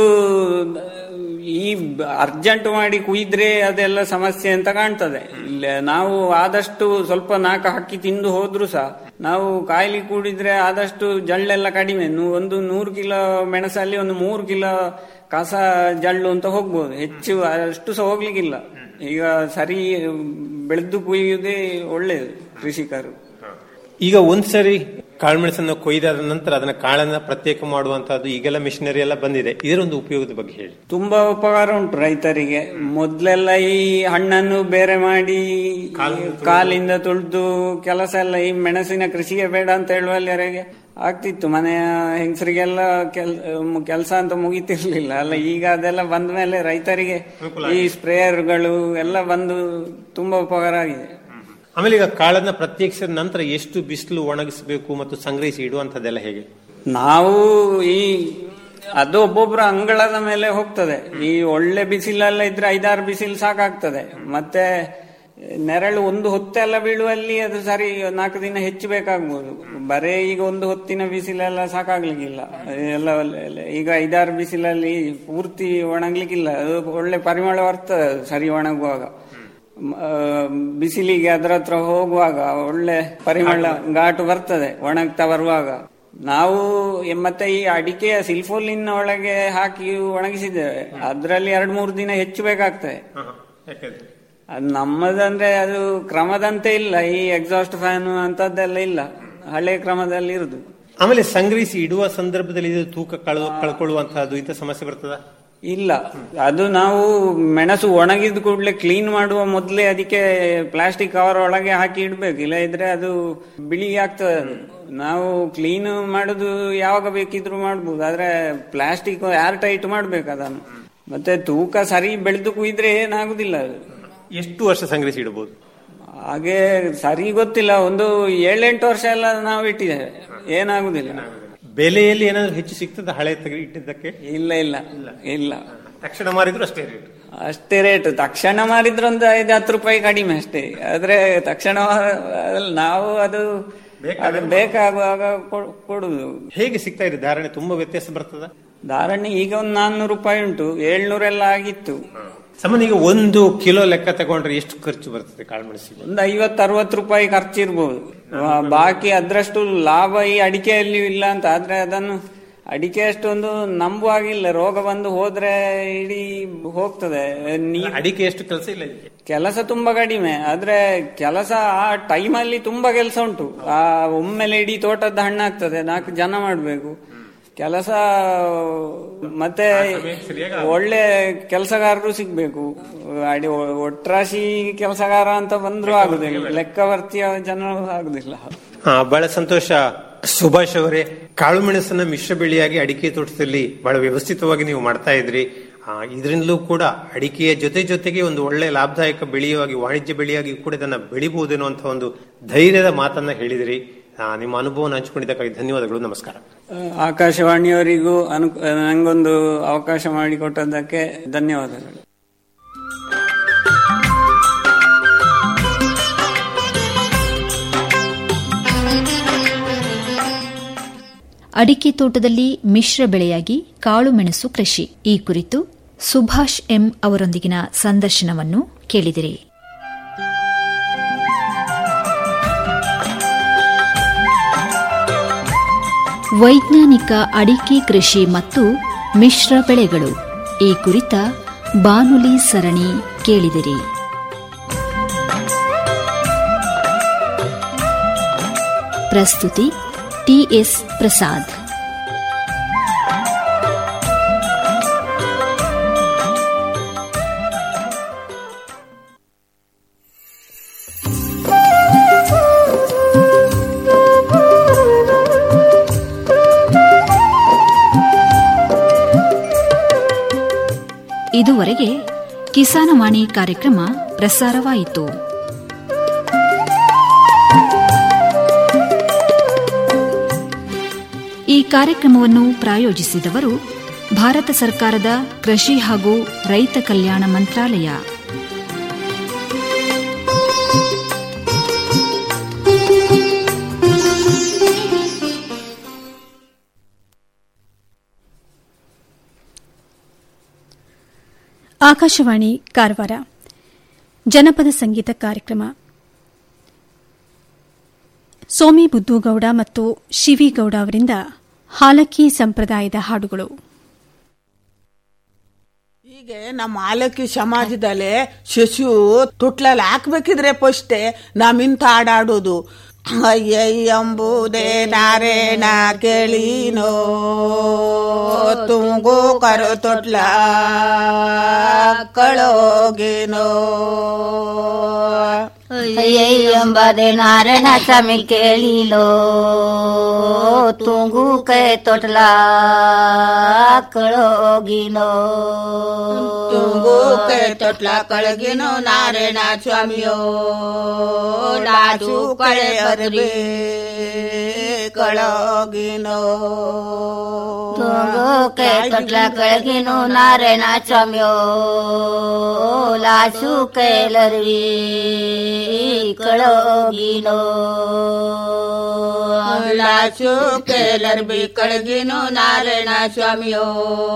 ಈ ಅರ್ಜೆಂಟ್ ಮಾಡಿ ಕುಯ್ದ್ರೆ ಅದೆಲ್ಲ ಸಮಸ್ಯೆ ಅಂತ ಕಾಣ್ತದೆ ಇಲ್ಲ ನಾವು ಆದಷ್ಟು ಸ್ವಲ್ಪ ನಾಲ್ಕು ಹಕ್ಕಿ ತಿಂದು ಹೋದ್ರು ಸಹ ನಾವು ಕಾಯಿಲೆ ಕೂಡಿದ್ರೆ ಆದಷ್ಟು ಜಳ್ಳೆಲ್ಲ ಕಡಿಮೆ ನೂ- ಒಂದು ನೂರು ಕಿಲೋ ಮೆಣಸಲ್ಲಿ ಒಂದು ಮೂರು ಕಿಲೋ ಕಸ ಜಳ್ಳು ಅಂತ ಹೋಗ್ಬೋದು ಹೆಚ್ಚು ಅಷ್ಟು ಸಹ ಹೋಗ್ಲಿಕ್ಕಿಲ್ಲ ಈಗ ಸರಿ ಬೆಳೆದು ಕುಯ್ಯುವುದೇ ಒಳ್ಳೆಯದು ಕೃಷಿಕರು ಈಗ ಒಂದ್ಸರಿ ಕಾಳುಮೆಣಸನ್ನು ಕೊಯ್ದಾದ ನಂತರ ಅದನ್ನ ಕಾಳನ್ನ ಪ್ರತ್ಯೇಕ ಮಾಡುವಂತಹದ್ದು ಈಗೆಲ್ಲ ಮಿಷನರಿ ಎಲ್ಲ ಬಂದಿದೆ ಇದರ ಒಂದು ಉಪಯೋಗದ ಬಗ್ಗೆ ಹೇಳಿ ತುಂಬಾ ಉಪಕಾರ ಉಂಟು ರೈತರಿಗೆ ಮೊದ್ಲೆಲ್ಲ ಈ ಹಣ್ಣನ್ನು ಬೇರೆ ಮಾಡಿ ಕಾಲಿಂದ ತುಳಿದು ಕೆಲಸ ಎಲ್ಲ ಈ ಮೆಣಸಿನ ಕೃಷಿಗೆ ಬೇಡ ಅಂತ ಹೇಳುವಲ್ಲಿವರೆಗೆ ಆಗ್ತಿತ್ತು ಮನೆಯ ಹೆಂಗಸರಿಗೆಲ್ಲ ಕೆಲ್ ಕೆಲಸ ಅಂತ ಮುಗಿತಿರ್ಲಿಲ್ಲ ಅಲ್ಲ ಈಗ ಅದೆಲ್ಲ ಬಂದ ಮೇಲೆ ರೈತರಿಗೆ ಈ ಸ್ಪ್ರೇಯರ್ಗಳು ಎಲ್ಲ ಬಂದು ತುಂಬಾ ಉಪಕಾರ ಆಗಿದೆ ಆಮೇಲೆ ಈಗ ಕಾಳನ್ನ ಪ್ರತ್ಯೇಕಿಸಿದ ನಂತರ ಎಷ್ಟು ಬಿಸಿಲು ಒಣಗಿಸಬೇಕು ಮತ್ತು ಸಂಗ್ರಹಿಸಿ ಇಡುವಂತದ್ದೆಲ್ಲ ಹೇಗೆ ನಾವು ಈ ಅದು ಒಬ್ಬೊಬ್ಬರ ಅಂಗಳದ ಮೇಲೆ ಹೋಗ್ತದೆ ಈ ಒಳ್ಳೆ ಬಿಸಿಲೆಲ್ಲ ಇದ್ರೆ ಐದಾರು ಬಿಸಿಲು ಸಾಕಾಗ್ತದೆ ಮತ್ತೆ ನೆರಳು ಒಂದು ಹೊತ್ತೆಲ್ಲ ಬೀಳುವಲ್ಲಿ ಅದು ಸರಿ ನಾಲ್ಕು ದಿನ ಹೆಚ್ಚು ಬೇಕಾಗ್ಬೋದು ಬರೇ ಈಗ ಒಂದು ಹೊತ್ತಿನ ಬಿಸಿಲೆಲ್ಲ ಸಾಕಾಗ್ಲಿಕ್ಕಿಲ್ಲ ಎಲ್ಲ ಒಳ್ಳೆ- ಈಗ ಐದಾರು ಬಿಸಿಲಲ್ಲಿ ಪೂರ್ತಿ ಒಣಗ್ಲಿಕ್ಕಿಲ್ಲ ಅದು ಒಳ್ಳೆ ಪರಿಮಳ ಬರ್ತದೆ ಅದು ಸರಿ ಒಣಗುವಾಗ ಮ- ಆ, ಬಿಸಿಲಿಗೆ ಅದರ ಹತ್ರ ಹೋಗುವಾಗ ಒಳ್ಳೆ ಪರಿಮಳ ಘಾಟು ಬರ್ತದೆ ಒಣಗ್ತಾ ಬರುವಾಗ ನಾವು ಎ- ಮತ್ತೆ ಈ ಅಡಿಕೆಯ ಸಿಲ್ಫೋಲಿನ ಒಳಗೆ ಹಾಕಿ ಒಣಗಿಸಿದ್ದೇವೆ ಅದರಲ್ಲಿ ಎರಡ್ ಮೂರು ದಿನ ಹೆಚ್ಚು ಬೇಕಾಗ್ತದೆ ಅದು ನಮ್ಮದಂದ್ರೆ ಅದು ಕ್ರಮದಂತೆ ಇಲ್ಲ ಈ ಎಕ್ಸಾಸ್ಟ್ ಫ್ಯಾನ್ ಅಂತದ್ದೆಲ್ಲ ಇಲ್ಲ ಹಳೆ ಕ್ರಮದಲ್ಲಿ ಇರುದು ಆಮೇಲೆ ಸಂಗ್ರಹಿಸಿ ಇಡುವ ಸಂದರ್ಭದಲ್ಲಿ ಇದು ತೂಕ ಕಳೆದು ಕಳ್ಕೊಳ್ಳುವಂತಹದ್ದು ಇಂಥ ಸಮಸ್ಯೆ ಬರ್ತದ ಇಲ್ಲ ಅದು ನಾವು ಮೆಣಸು ಒಣಗಿದ ಕೂಡಲೇ ಕ್ಲೀನ್ ಮಾಡುವ ಮೊದಲೇ ಅದಕ್ಕೆ ಪ್ಲಾಸ್ಟಿಕ್ ಕವರ್ ಒಳಗೆ ಹಾಕಿ ಇಡ್ಬೇಕು ಇಲ್ಲ ಇದ್ರೆ ಅದು ಬಿಳಿ ಆಗ್ತದೆ ಅದು ನಾವು ಕ್ಲೀನ್ ಮಾಡುದು ಯಾವಾಗ ಬೇಕಿದ್ರು ಮಾಡ್ಬೋದು ಆದ್ರೆ ಪ್ಲಾಸ್ಟಿಕ್ ಏರ್ ಟೈಟ್ ಮಾಡ್ಬೇಕು ಅದನ್ನು ಮತ್ತೆ ತೂಕ ಸರಿ ಬೆಳೆದು ಕುಯ್ದ್ರೆ ಏನಾಗುದಿಲ್ಲ ಅದು ಎಷ್ಟು ವರ್ಷ ಸಂಗ್ರಹಿಸಿ ಇಡಬಹುದು ಹಾಗೆ ಸರಿ ಗೊತ್ತಿಲ್ಲ ಒಂದು ಏಳೆಂಟು ವರ್ಷ ಎಲ್ಲ ನಾವು ಇಟ್ಟಿದ್ದೇವೆ ಏನಾಗುದಿಲ್ಲ ಬೆಲೆಯಲ್ಲಿ ಏನಾದ್ರು ಹೆಚ್ಚು ಸಿಗ್ತದ ಹಳೆ ತೆಗೆ ಇಟ್ಟಿದ್ದಕ್ಕೆ ಇಲ್ಲ ಇಲ್ಲ ಇಲ್ಲ ತಕ್ಷಣ ಮಾರಿದ್ರು ಅಷ್ಟೇ ರೇಟ್ ಅಷ್ಟೇ ರೇಟ್ ತಕ್ಷಣ ಮಾರಿದ್ರೆ ಒಂದು ಐದು ಹತ್ತು ರೂಪಾಯಿ ಕಡಿಮೆ ಅಷ್ಟೇ ಆದ್ರೆ ತಕ್ಷಣ ಮಾರ- ನಾವು ಅದು ಅದು ಬೇಕಾಗುವಾಗ ಕೊ- ಕೊಡುದು ಹೇಗೆ ಸಿಗ್ತಾ ಇದೆ ಧಾರಣೆ ತುಂಬಾ ವ್ಯತ್ಯಾಸ ಬರ್ತದ ಧಾರಣೆ ಈಗ ಒಂದು ನಾನ್ನೂರು ರೂಪಾಯಿ ಉಂಟು ಏಳ್ನೂರೆಲ್ಲ ಆಗಿತ್ತು ಸಾಮಾನ್ಯ ಈಗ ಒಂದು ಕಿಲೋ ಲೆಕ್ಕ ತಗೊಂಡ್ರೆ ಎಷ್ಟು ಖರ್ಚು ಬರ್ತದೆ ಕಾಳುಮೆಣಸಿಗೆ ಒಂದು ಐವತ್ತು ಅರವತ್ತು ರೂಪಾಯಿ ಖರ್ಚಿರ್ಬೋದು ಆ, ಬಾಕಿ ಅದ್ರಷ್ಟು ಲಾಭ ಈ ಅಡಿಕೆಯಲ್ಲಿ ಇಲ್ಲ ಅಂತ ಆದ್ರೆ ಅದನ್ನು ಅಡಿಕೆ ಅಷ್ಟೊಂದು ನಂಬುವಾಗಿಲ್ಲ ರೋಗ ಬಂದು ಹೋದ್ರೆ ಇಡೀ ಹೋಗ್ತದೆ ನೀ- ಅಡಿಕೆ ಎಷ್ಟು ಕೆಲಸ ಇಲ್ಲ ಇದಕ್ಕೆ ಕೆಲಸ ತುಂಬಾ ಕಡಿಮೆ ಆದ್ರೆ ಕೆಲಸ ಆ ಟೈಮಲ್ಲಿ ತುಂಬಾ ಕೆಲಸ ಉಂಟು ಆ ಒಮ್ಮೆಲೆ ಇಡೀ ತೋಟದ ಹಣ್ಣಾಗ್ತದೆ ನಾಲ್ಕು ಜನ ಮಾಡ್ಬೇಕು ಕೆಲಸ ಮತ್ತೆ ಒಳ್ಳೆ ಕೆಲಸಗಾರರು ಸಿಗ್ಬೇಕು ಅಡಿ ಒಟ್ರಾಶಿ ಕೆಲಸಗಾರ ಅಂತ ಬಂದ್ರು ಆಗುದಿಲ್ಲ ಲೆಕ್ಕವರ್ತಿಯ ಜನ ಆಗುದಿಲ್ಲ ಹಾ ಬಹಳ ಸಂತೋಷ ಸುಭಾಷ್ ಅವರೇ ಕಾಳುಮೆಣಸನ್ನ ಮಿಶ್ರ ಬೆಳೆಯಾಗಿ ಅಡಿಕೆ ತೋಟದಲ್ಲಿ ಬಹಳ ವ್ಯವಸ್ಥಿತವಾಗಿ ನೀವು ಮಾಡ್ತಾ ಇದ್ರಿ ಆ, ಇದರಿಂದಲೂ ಕೂಡ ಅಡಿಕೆಯ ಜೊತೆ ಜೊತೆಗೆ ಒಂದು ಒಳ್ಳೆ ಲಾಭದಾಯಕ ಬೆಳೆಯಾಗಿ ವಾಣಿಜ್ಯ ಬೆಳೆಯಾಗಿ ಕೂಡ ಇದನ್ನ ಬೆಳಿಬಹುದೇನೋ ಅಂತ ಒಂದು ಧೈರ್ಯದ ಮಾತನ್ನ ಹೇಳಿದಿರಿ ಆ, ನಿಮ್ಮ ಅನುಭವನ ಹಂಚಿಕೊಂಡಿದ್ದಕ್ಕಾಗಿ ಧನ್ಯವಾದಗಳು ನಮಸ್ಕಾರ ಆಕಾಶವಾಣಿಯವರಿಗೂ ಅನು ನಂಗೊಂದು ಅವಕಾಶ ಮಾಡಿಕೊಟ್ಟದ್ದಕ್ಕೆ ಧನ್ಯವಾದಗಳು ಅಡಿಕೆ ತೋಟದಲ್ಲಿ ಮಿಶ್ರ ಬೆಳೆಯಾಗಿ ಕಾಳುಮೆಣಸು ಕೃಷಿ ಈ ಕುರಿತು ಸುಭಾಷ್ ಎಂ ಅವರೊಂದಿಗಿನ ಸಂದರ್ಶನವನ್ನು ಕೇಳಿದಿರಿ ವೈಜ್ಞಾನಿಕ ಅಡಿಕೆ ಕೃಷಿ ಮತ್ತು ಮಿಶ್ರ ಬೆಳೆಗಳು ಈ ಕುರಿತ ಬಾನುಲಿ ಸರಣಿ ಕೇಳಿದಿರಿ ಪ್ರಸ್ತುತಿ ಟಿಎಸ್ ಪ್ರಸಾದ್ ಇದುವರೆಗೆ ಕಿಸಾನವಾಣಿ ಕಾರ್ಯಕ್ರಮ ಪ್ರಸಾರವಾಯಿತು ಈ ಕಾರ್ಯಕ್ರಮವನ್ನು ಪ್ರಾಯೋಜಿಸಿದವರು ಭಾರತ ಸರ್ಕಾರದ ಕೃಷಿ ಹಾಗೂ ರೈತ ಕಲ್ಯಾಣ ಮಂತ್ರಾಲಯ ಆಕಾಶವಾಣಿ ಕಾರವಾರ ಜನಪದ ಸಂಗೀತ ಕಾರ್ಯಕ್ರಮ ಸೋಮಿ ಬುದ್ದುಗೌಡ ಮತ್ತು ಶಿವಿಗೌಡ ಅವರಿಂದ ಹಾಲಕ್ಕಿ ಸಂಪ್ರದಾಯದ ಹಾಡುಗಳು ಹೀಗೆ ನಮ್ಮ ಆಲಕ್ಕಿ ಸಮಾಜದಲ್ಲಿ ಶಿಶು ತುಟ್ಲಲ್ಲಿ ಹಾಕ್ಬೇಕಿದ್ರೆ ಫಸ್ಟೆ ನಮ್ಮಿಂತ ಹಾಡಾಡೋದು ಅಯ್ಯಯ್ಯಂಬುದೇ ನಾರೇಣ ಕೇಳಿನೋ ತುಂಗು ಕರು ತೊಟ್ಲ ಕಳೋಗಿನೋ ಎಂಬದೆ ನಾರಾಯಣ ಸ್ವಾಮಿ ಕೇಳಿಲೋ ತುಂಗು ಕೈ ತೊಟ್ಲ ಕಳೋಗಿನೋ ತುಂಗು ಕೈ ತೊಟ್ಲ ಕಳಗಿನೋ ನಾರಾಯಣ ಸ್ವಾಮಿಯೋ ಲಾಜು ಕಳೆ ಅರ್ಬಿ ಕಳೋಗಿನೋ ತುಂಗು ಕೈ ತೊಟ್ಲ ಕಳಗಿನೋ ನಾರಾಯಣ ಸ್ವಾಮಿಯೋ ಲಾಸು ಕೈಲರ್ವಿ ಕಳೋಗಿನೋ ಲಾಚು ಕೇಲರ್ ಬಿ ಕಳಗಿನೋ ನಾರಾಯಣ ಸ್ವಾಮಿಯೋ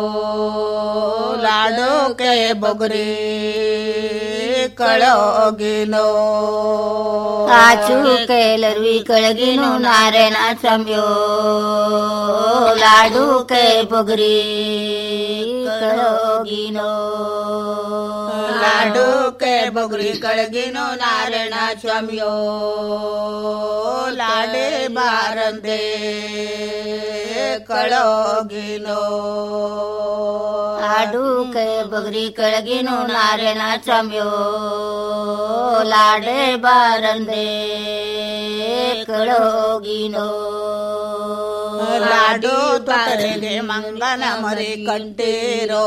ಲಾಡೋ ಕೆ ಬೊಗರಿ ಕಳೋಗಿನೋ ಆಚು ಕೈಲರ್ವಿ ಕಳಗಿನೋ ನಾರಾಯಣ ಸ್ವಾಮಿಯೋ ಲಾಡು ಕೈ ಬೊಗರಿ ಕಳೋಗಿನೋ ಲಾಡು ಕೆ ಬೊಗರಿ ಕಳಗಿನೋ ನಾರಾಯಣ ಸ್ವಾಮಿಯೋ ಲಾಡೆ ಬಾರಂದೆ ಕಳೋಗಿನೋ ಆಡು ಕೈ ಬೊಗರಿ ಕಳಗಿನೋ ನಾರಾಯಣ ಸ್ವಾಮಿಯೋ ಲಾಡೆ ಬಾರಂದೆ ಕಳೋಗಿನೋ ಲಾಡು ತೊರೆಗೆ ಮಂಗನ ಮರಿ ಕಟ್ಟಿರೋ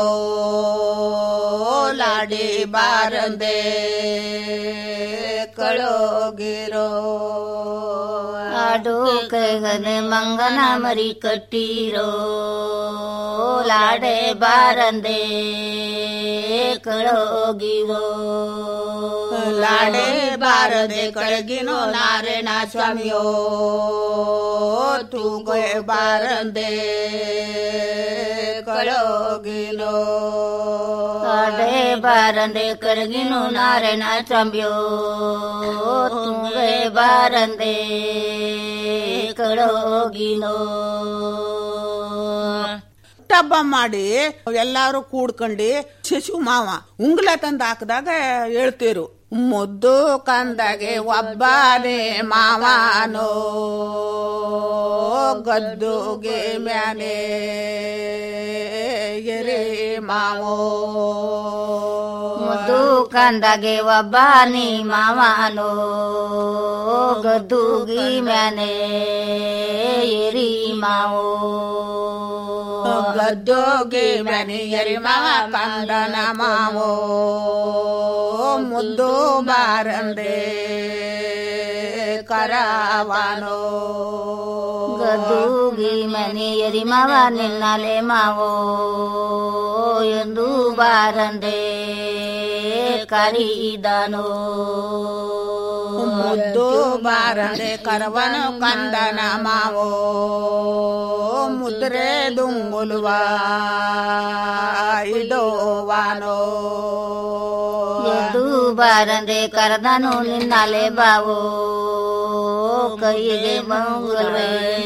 ಲಾಡಿ ಬಾರಂದೆ ಕಳೋಗಿರೋ ಆಡು ಕೈಗನೆ ಮಂಗನ ಮರಿ ಕಟ್ಟಿರೋ ಲಾಡೆ ಬಾರಂದೆ ಕಳೋಗಿರೋ ಲಾಡೆ ಬಾರದೆ ಕಳಗಿನೋ ನಾರಾಯಣ ಸ್ವಾಮಿಯೋ ತೂಗೆ ಬಾರಂದೆ ಕಳೋಗಿನೋ ಲಾಡೆ ಬಾರಂದೆ ಕಳಗಿನೋ ನಾರಾಯಣ ಸ್ವಾಮಿಯೋ ತುಂಗೆ ಬಾರಂದೆ ಕಳೋಗಿನೋ ಹಬ್ಬ ಮಾಡಿ ಎಲ್ಲಾರು ಕೂಡ್ಕೊಂಡು ಶಿಶು ಮಾವ ಉಂಗ್ಲ ತಂದು ಹಾಕಿದಾಗ ಹೇಳ್ತೀರು ಮುದ್ದು ಕಂದಗೆ ಒಬ್ಬನೇ ಮಾವನೋ ಗದ್ದುಗೆ ಮ್ಯಾಲೆ ಎರೆ ಮಾವೋ ಮುದ್ದು ಕಂದಗೆ ಒಬ್ಬ ನೀ ಮಾವನೋ ಗದ್ದುಗಿ ಮ್ಯಾನೆ ಎರಿ ಮಾವೋ ಗದ್ದೋಗೆ ಮನೆ ಎರಿ ಮಾವ ಕಂದನ ಮಾವೋ ಮುದ್ದು ಬಾರಂದೆ ಕರಾವನೋ ಗದ್ದುಗಿ ಮನೆ ಎರಿ ಮಾವ ನಿನ್ನಲೆ ಮಾವೋ ಎಂದು ಬಾರಂದೆ ಕರೀದನೋ ಮುದ್ದು ಬಾರಂದೆ ಕರವನು ಕಂದನ ಮಾವೋ ಮುದ್ರೆ ದುಂಗುಲುವ ಇಡೋವಾನೋ ಎಂದು ಬಾರಂದೆ ಕರೆದನು ನಿನ್ನಲೆ ಬಾವೋ ಕೈಗೆ ಮಂಗಲ್ವೇ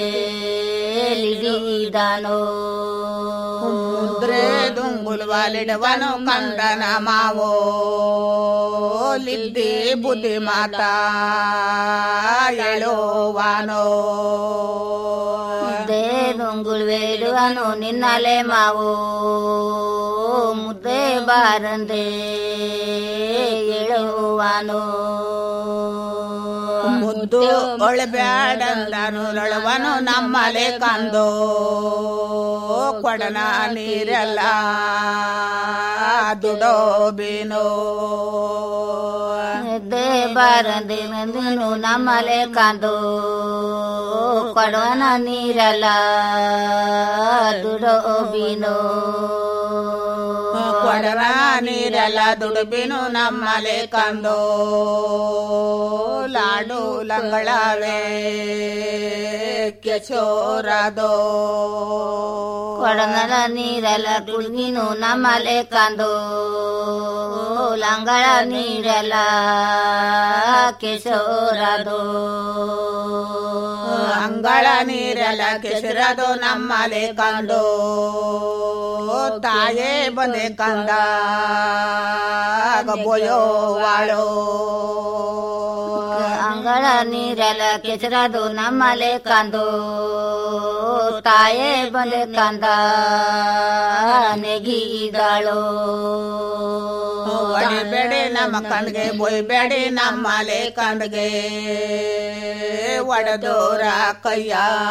ಲಿಡಿದಾನೋ ಮುದ್ರೆ ದುಂಗುಲುವಲಿಡವನು ಕಂದನ ಮಾವೋ ಲಿದ್ದಿ ಬುದ್ಧಿ ಮಾತಾ ಎಳೋವಾನೋ ಕೊಡುವನು ನಿನ್ನಲೆ ಮಾವು ಮುದ್ದೆ ಬಾರಂದೆ ಹೇಳುವನು ಮುದ್ದು ಒಳಬ್ಯಾಡಂದನು ಲಳವನು ನಮ್ಮಲೆ ಕಂದು ಕೊಡನ ನೀರೆಲ್ಲ ದುಡೋ ಬೀನೋ ಮುದ್ದೆ ಬಾರಂದೆ ನಂದಿನು ನಮ್ಮಲೆ ಕಾಂದು ಕೊಡುವನ ನೀರಲ್ಲ ದುಡೋ ಬೀನೋ ಕೊಡನ ನೀರೆಲ್ಲ ದುಡುಬಿನು ನಮ್ಮಲೆ ಕಂದು ಲಾಡು ಲಂಗಳವೇ ಕೆಚೋರದೋ ಕೊಡನಲ ನೀರಲ್ಲ ಕುಳ್ಗಿನು ನಮ್ಮಲೆ ಕಾಂದು ಲಂಗಳ ನೀರಲ್ಲ ಕೆಶೋರದು ಅಂಗಳ ನೀರೆಲ್ಲ ಕೆಸರದು ನಮ್ಮಲೆ ಕಂಡು ತಾಯೇ ಬಂದೆ ಕಂದ ಬೋಯೋ ವಾಳೋ ಅಂಗಳ ನೀರಲ್ಲ ಕೆಸರದು ನಮ್ಮಲೆ ಕಾಂದು ತಾಯೇ ಬಂದೆ ಕಂದ ನೆಗಿದಾಳು ಒಡಿಬೇಡಿ ನಮ್ಮ ಕಣ್ಗೆ ಬೊಯ್ಬೇಡಿ ನಮ್ಮಲೆ ಕಂಡ್ಗೆ ಒಡೆದೋರ ಕೈಯ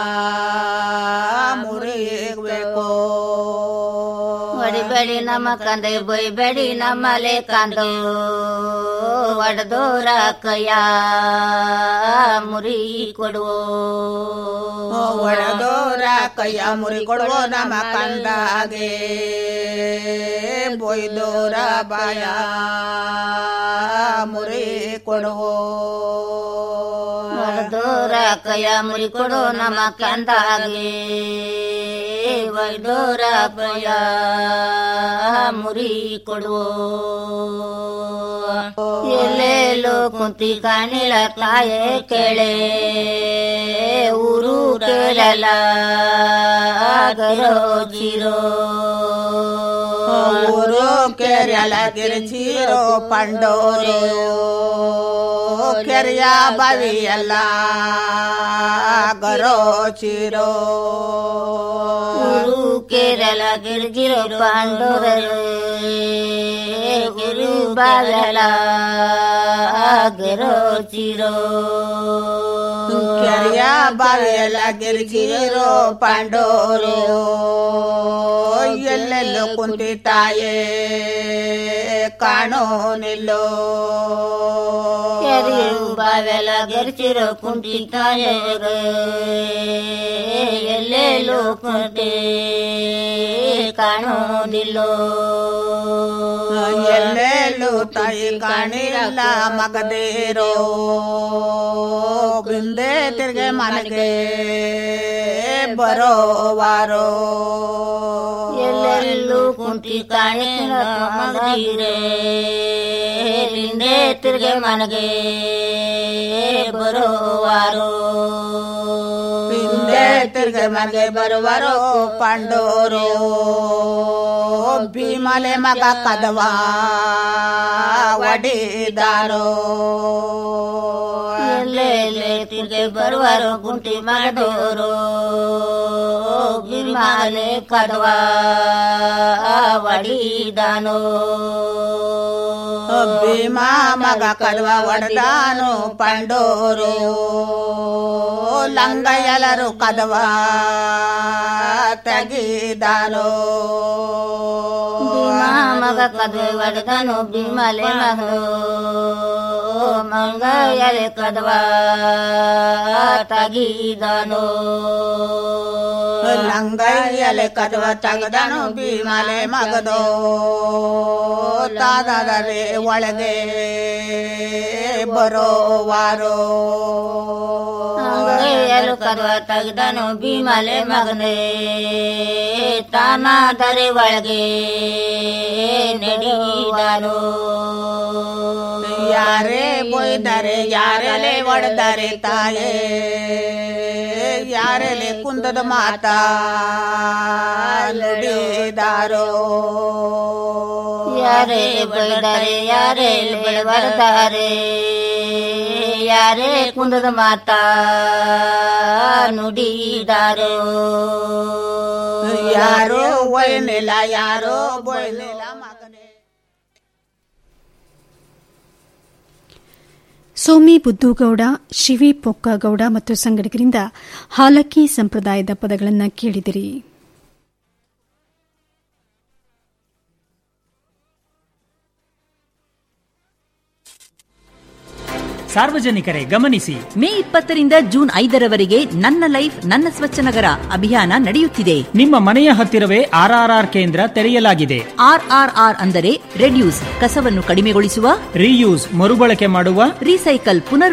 ಮುರಿಬೇಕು ಹೊಡಿಬೇಡಿ ನಮ್ಮ ಕಂದೆ ಬೊಯ್ಬೇಡಿ ನಮ್ಮಲೆ ಕಾಂದು ಒಡೆದೋರ ಕೈಯ ಮುರಿ ಕೊಡುವ ಒಡೆದೋರ ಕೈಯ ಮುರಿ ಕೊಡುವ ನಮ್ಮ ಕಂದಾಗೆ ಬೊಯ್ದೋರ ಬಾಯ ಮುರಿ ಕೊಡುವ ಒಡೆದೋರ ಕೈಯ ಮುರಿ ಕೊಡು ನಮ್ಮ ಕಂದಾಗೆ ಒಯ್ದೋರ ಕೈಯ ಮುರಿ ಕೊಡುವ ಎಲ್ಲೆಲ್ಲೋ ಕುಂತಿ ಕಾಣಿಳ ತಾಯೇ ಕೇಳೆ ಊರು ಕೇಳಲ ಗರೋ ಚಿರೋ ಊರು ಕೆರೆಯಲ ಗಿರಿಚೀರೋ ಪಂಡೋರು ಕೆರೆಯ ಬಾವಿಯಲ್ಲ ಗರೋ ಚಿರೋ ಊರು ಕೇರಳ ಗಿರಿಜಿರೋ ಪಾಂಡೋರರು ಗುರು ಬಾಲಲ ಗರೋ ಚಿರೋ ಕೆರೆಯ ಬಾವಿಯಲ್ಲ ಗಿರಿಜಿರೋ ಪಂಡೋರು ಎಲ್ಲೆಲ್ಲೋ ಕುಂತಿ ತಾಯೇ ಕಾಣೋ ನಿಲ್ಲೋ ಕೆರೆಯು ಬಾವೆಲ ಗೆರ್ಚಿರೋ ಕುಂಟಿ ತಾಯರು ಎಲ್ಲೆಲ್ಲೋ ಕುಂಟಿ ಕಾಣೋದಿಲ್ಲೋ ಎಲ್ಲೆಲ್ಲೂ ತಾಯಿ ಕಾಣಿರಲ್ಲ ಮಗದೇರೋ ಬಿಂದೆ ತಿರ್ಗೆ ಮನೆಗೆ ಬರೋವಾರೋ ಎಲ್ಲೆಲ್ಲೂ ಕುಂಟಿ ಕಾಣಿನ ಮಗೀರೆ ಹಿಂದೆ ತಿರ್ಗೆ ಮನಗೆ ಬರೋವಾರೋ ಹಿಂದೆ ತಿರ್ಗೆ ಮನೆಗೆ ಬರುವರೋ ಪಂಡೋರು ಭೀಮಲೆ ಮಗ ಕದವಾ ಒಡಿದಾರೋ ಎಲ್ಲೆಲ್ಲೆ ತಿರ್ಗೆ ಬರುವರು ಗುಂಟಿ ಮಗದೋರು ಬಿಮಾಲೆ ಕದವ ಒಡಿದಾನೋ ಭೀಮಾ ಮಗ ಕದವ ಒಡೆದಾನು ಪಂಡೋರು ಲಂಗ ಎಲ್ಲರು ಕದವ ತೆಗಿದಾನೋ ಭೀಮಾ ಮಗ ಕದವೆ ಒಡೆದನು ಭೀಮಲೆ ಮಗನು ಮಂಗ ಎಲೆ ಕದವ ತಗಿದನು ಲಂಗ ಎಲೆ ಕದವ ತೆಗದನು ಭೀಮಲೆ ಮಗದೋ ತಾದರೆ ಒಳಗೆ ಬರೋವಾರೋ ಎಲು ಕದವ ತೆಗೆದನು ಭೀಮಲೆ ಮಗನೇ ತಾನಾದರೆ ಒಳಗೆ ನಡೆಯಿದನು ಯಾರೇ ಬೊಯ್ದರೆ ಯಾರೆಲೆ ಒಡೆದರೆ ತಾಯೇ ಯಾರೆಲೆ ಕುಂದದ ಮಾತಾ ನುಡಿದಾರೋ ಯಾರೇ ಬೆಳೆದರೆ ಯಾರೇ ಬೆಳೆಬರ್ತಾರೆ ಯಾರೇ ಕುಂದದ ಮಾತಾ ನುಡಿದಾರೋ ಯಾರೋ ಒಯ್ನಿಲ್ಲ ಯಾರೋ ಬೊಯ್ನಿಲ್ಲ ಸೋಮಿ ಬುದ್ದುಗೌಡ ಶಿವಿ ಪೊಕ್ಕಗೌಡ ಮತ್ತು ಸಂಗಡಿಗರಿಂದ ಹಾಲಕ್ಕಿ ಸಂಪ್ರದಾಯದ ಪದಗಳನ್ನು ಕೇಳಿದಿರಿ ಸಾರ್ವಜನಿಕರೇ ಗಮನಿಸಿ ಮೇ ಇಪ್ಪತ್ತರಿಂದ ಜೂನ್ ಐದರವರೆಗೆ ನನ್ನ ಲೈಫ್ ನನ್ನ ಸ್ವಚ್ಛ ನಗರ ಅಭಿಯಾನ ನಡೆಯುತ್ತಿದೆ ನಿಮ್ಮ ಮನೆಯ ಹತ್ತಿರವೇ ಆರ್ಆರ್ಆರ್ ಕೇಂದ್ರ ತೆರೆಯಲಾಗಿದೆ ಆರ್ಆರ್ಆರ್ ಅಂದರೆ ರೆಡ್ಯೂಸ್ ಕಸವನ್ನು ಕಡಿಮೆಗೊಳಿಸುವ ರೀಯೂಸ್ ಮರುಬಳಕೆ ಮಾಡುವ ರೀಸೈಕಲ್ ಪುನರ್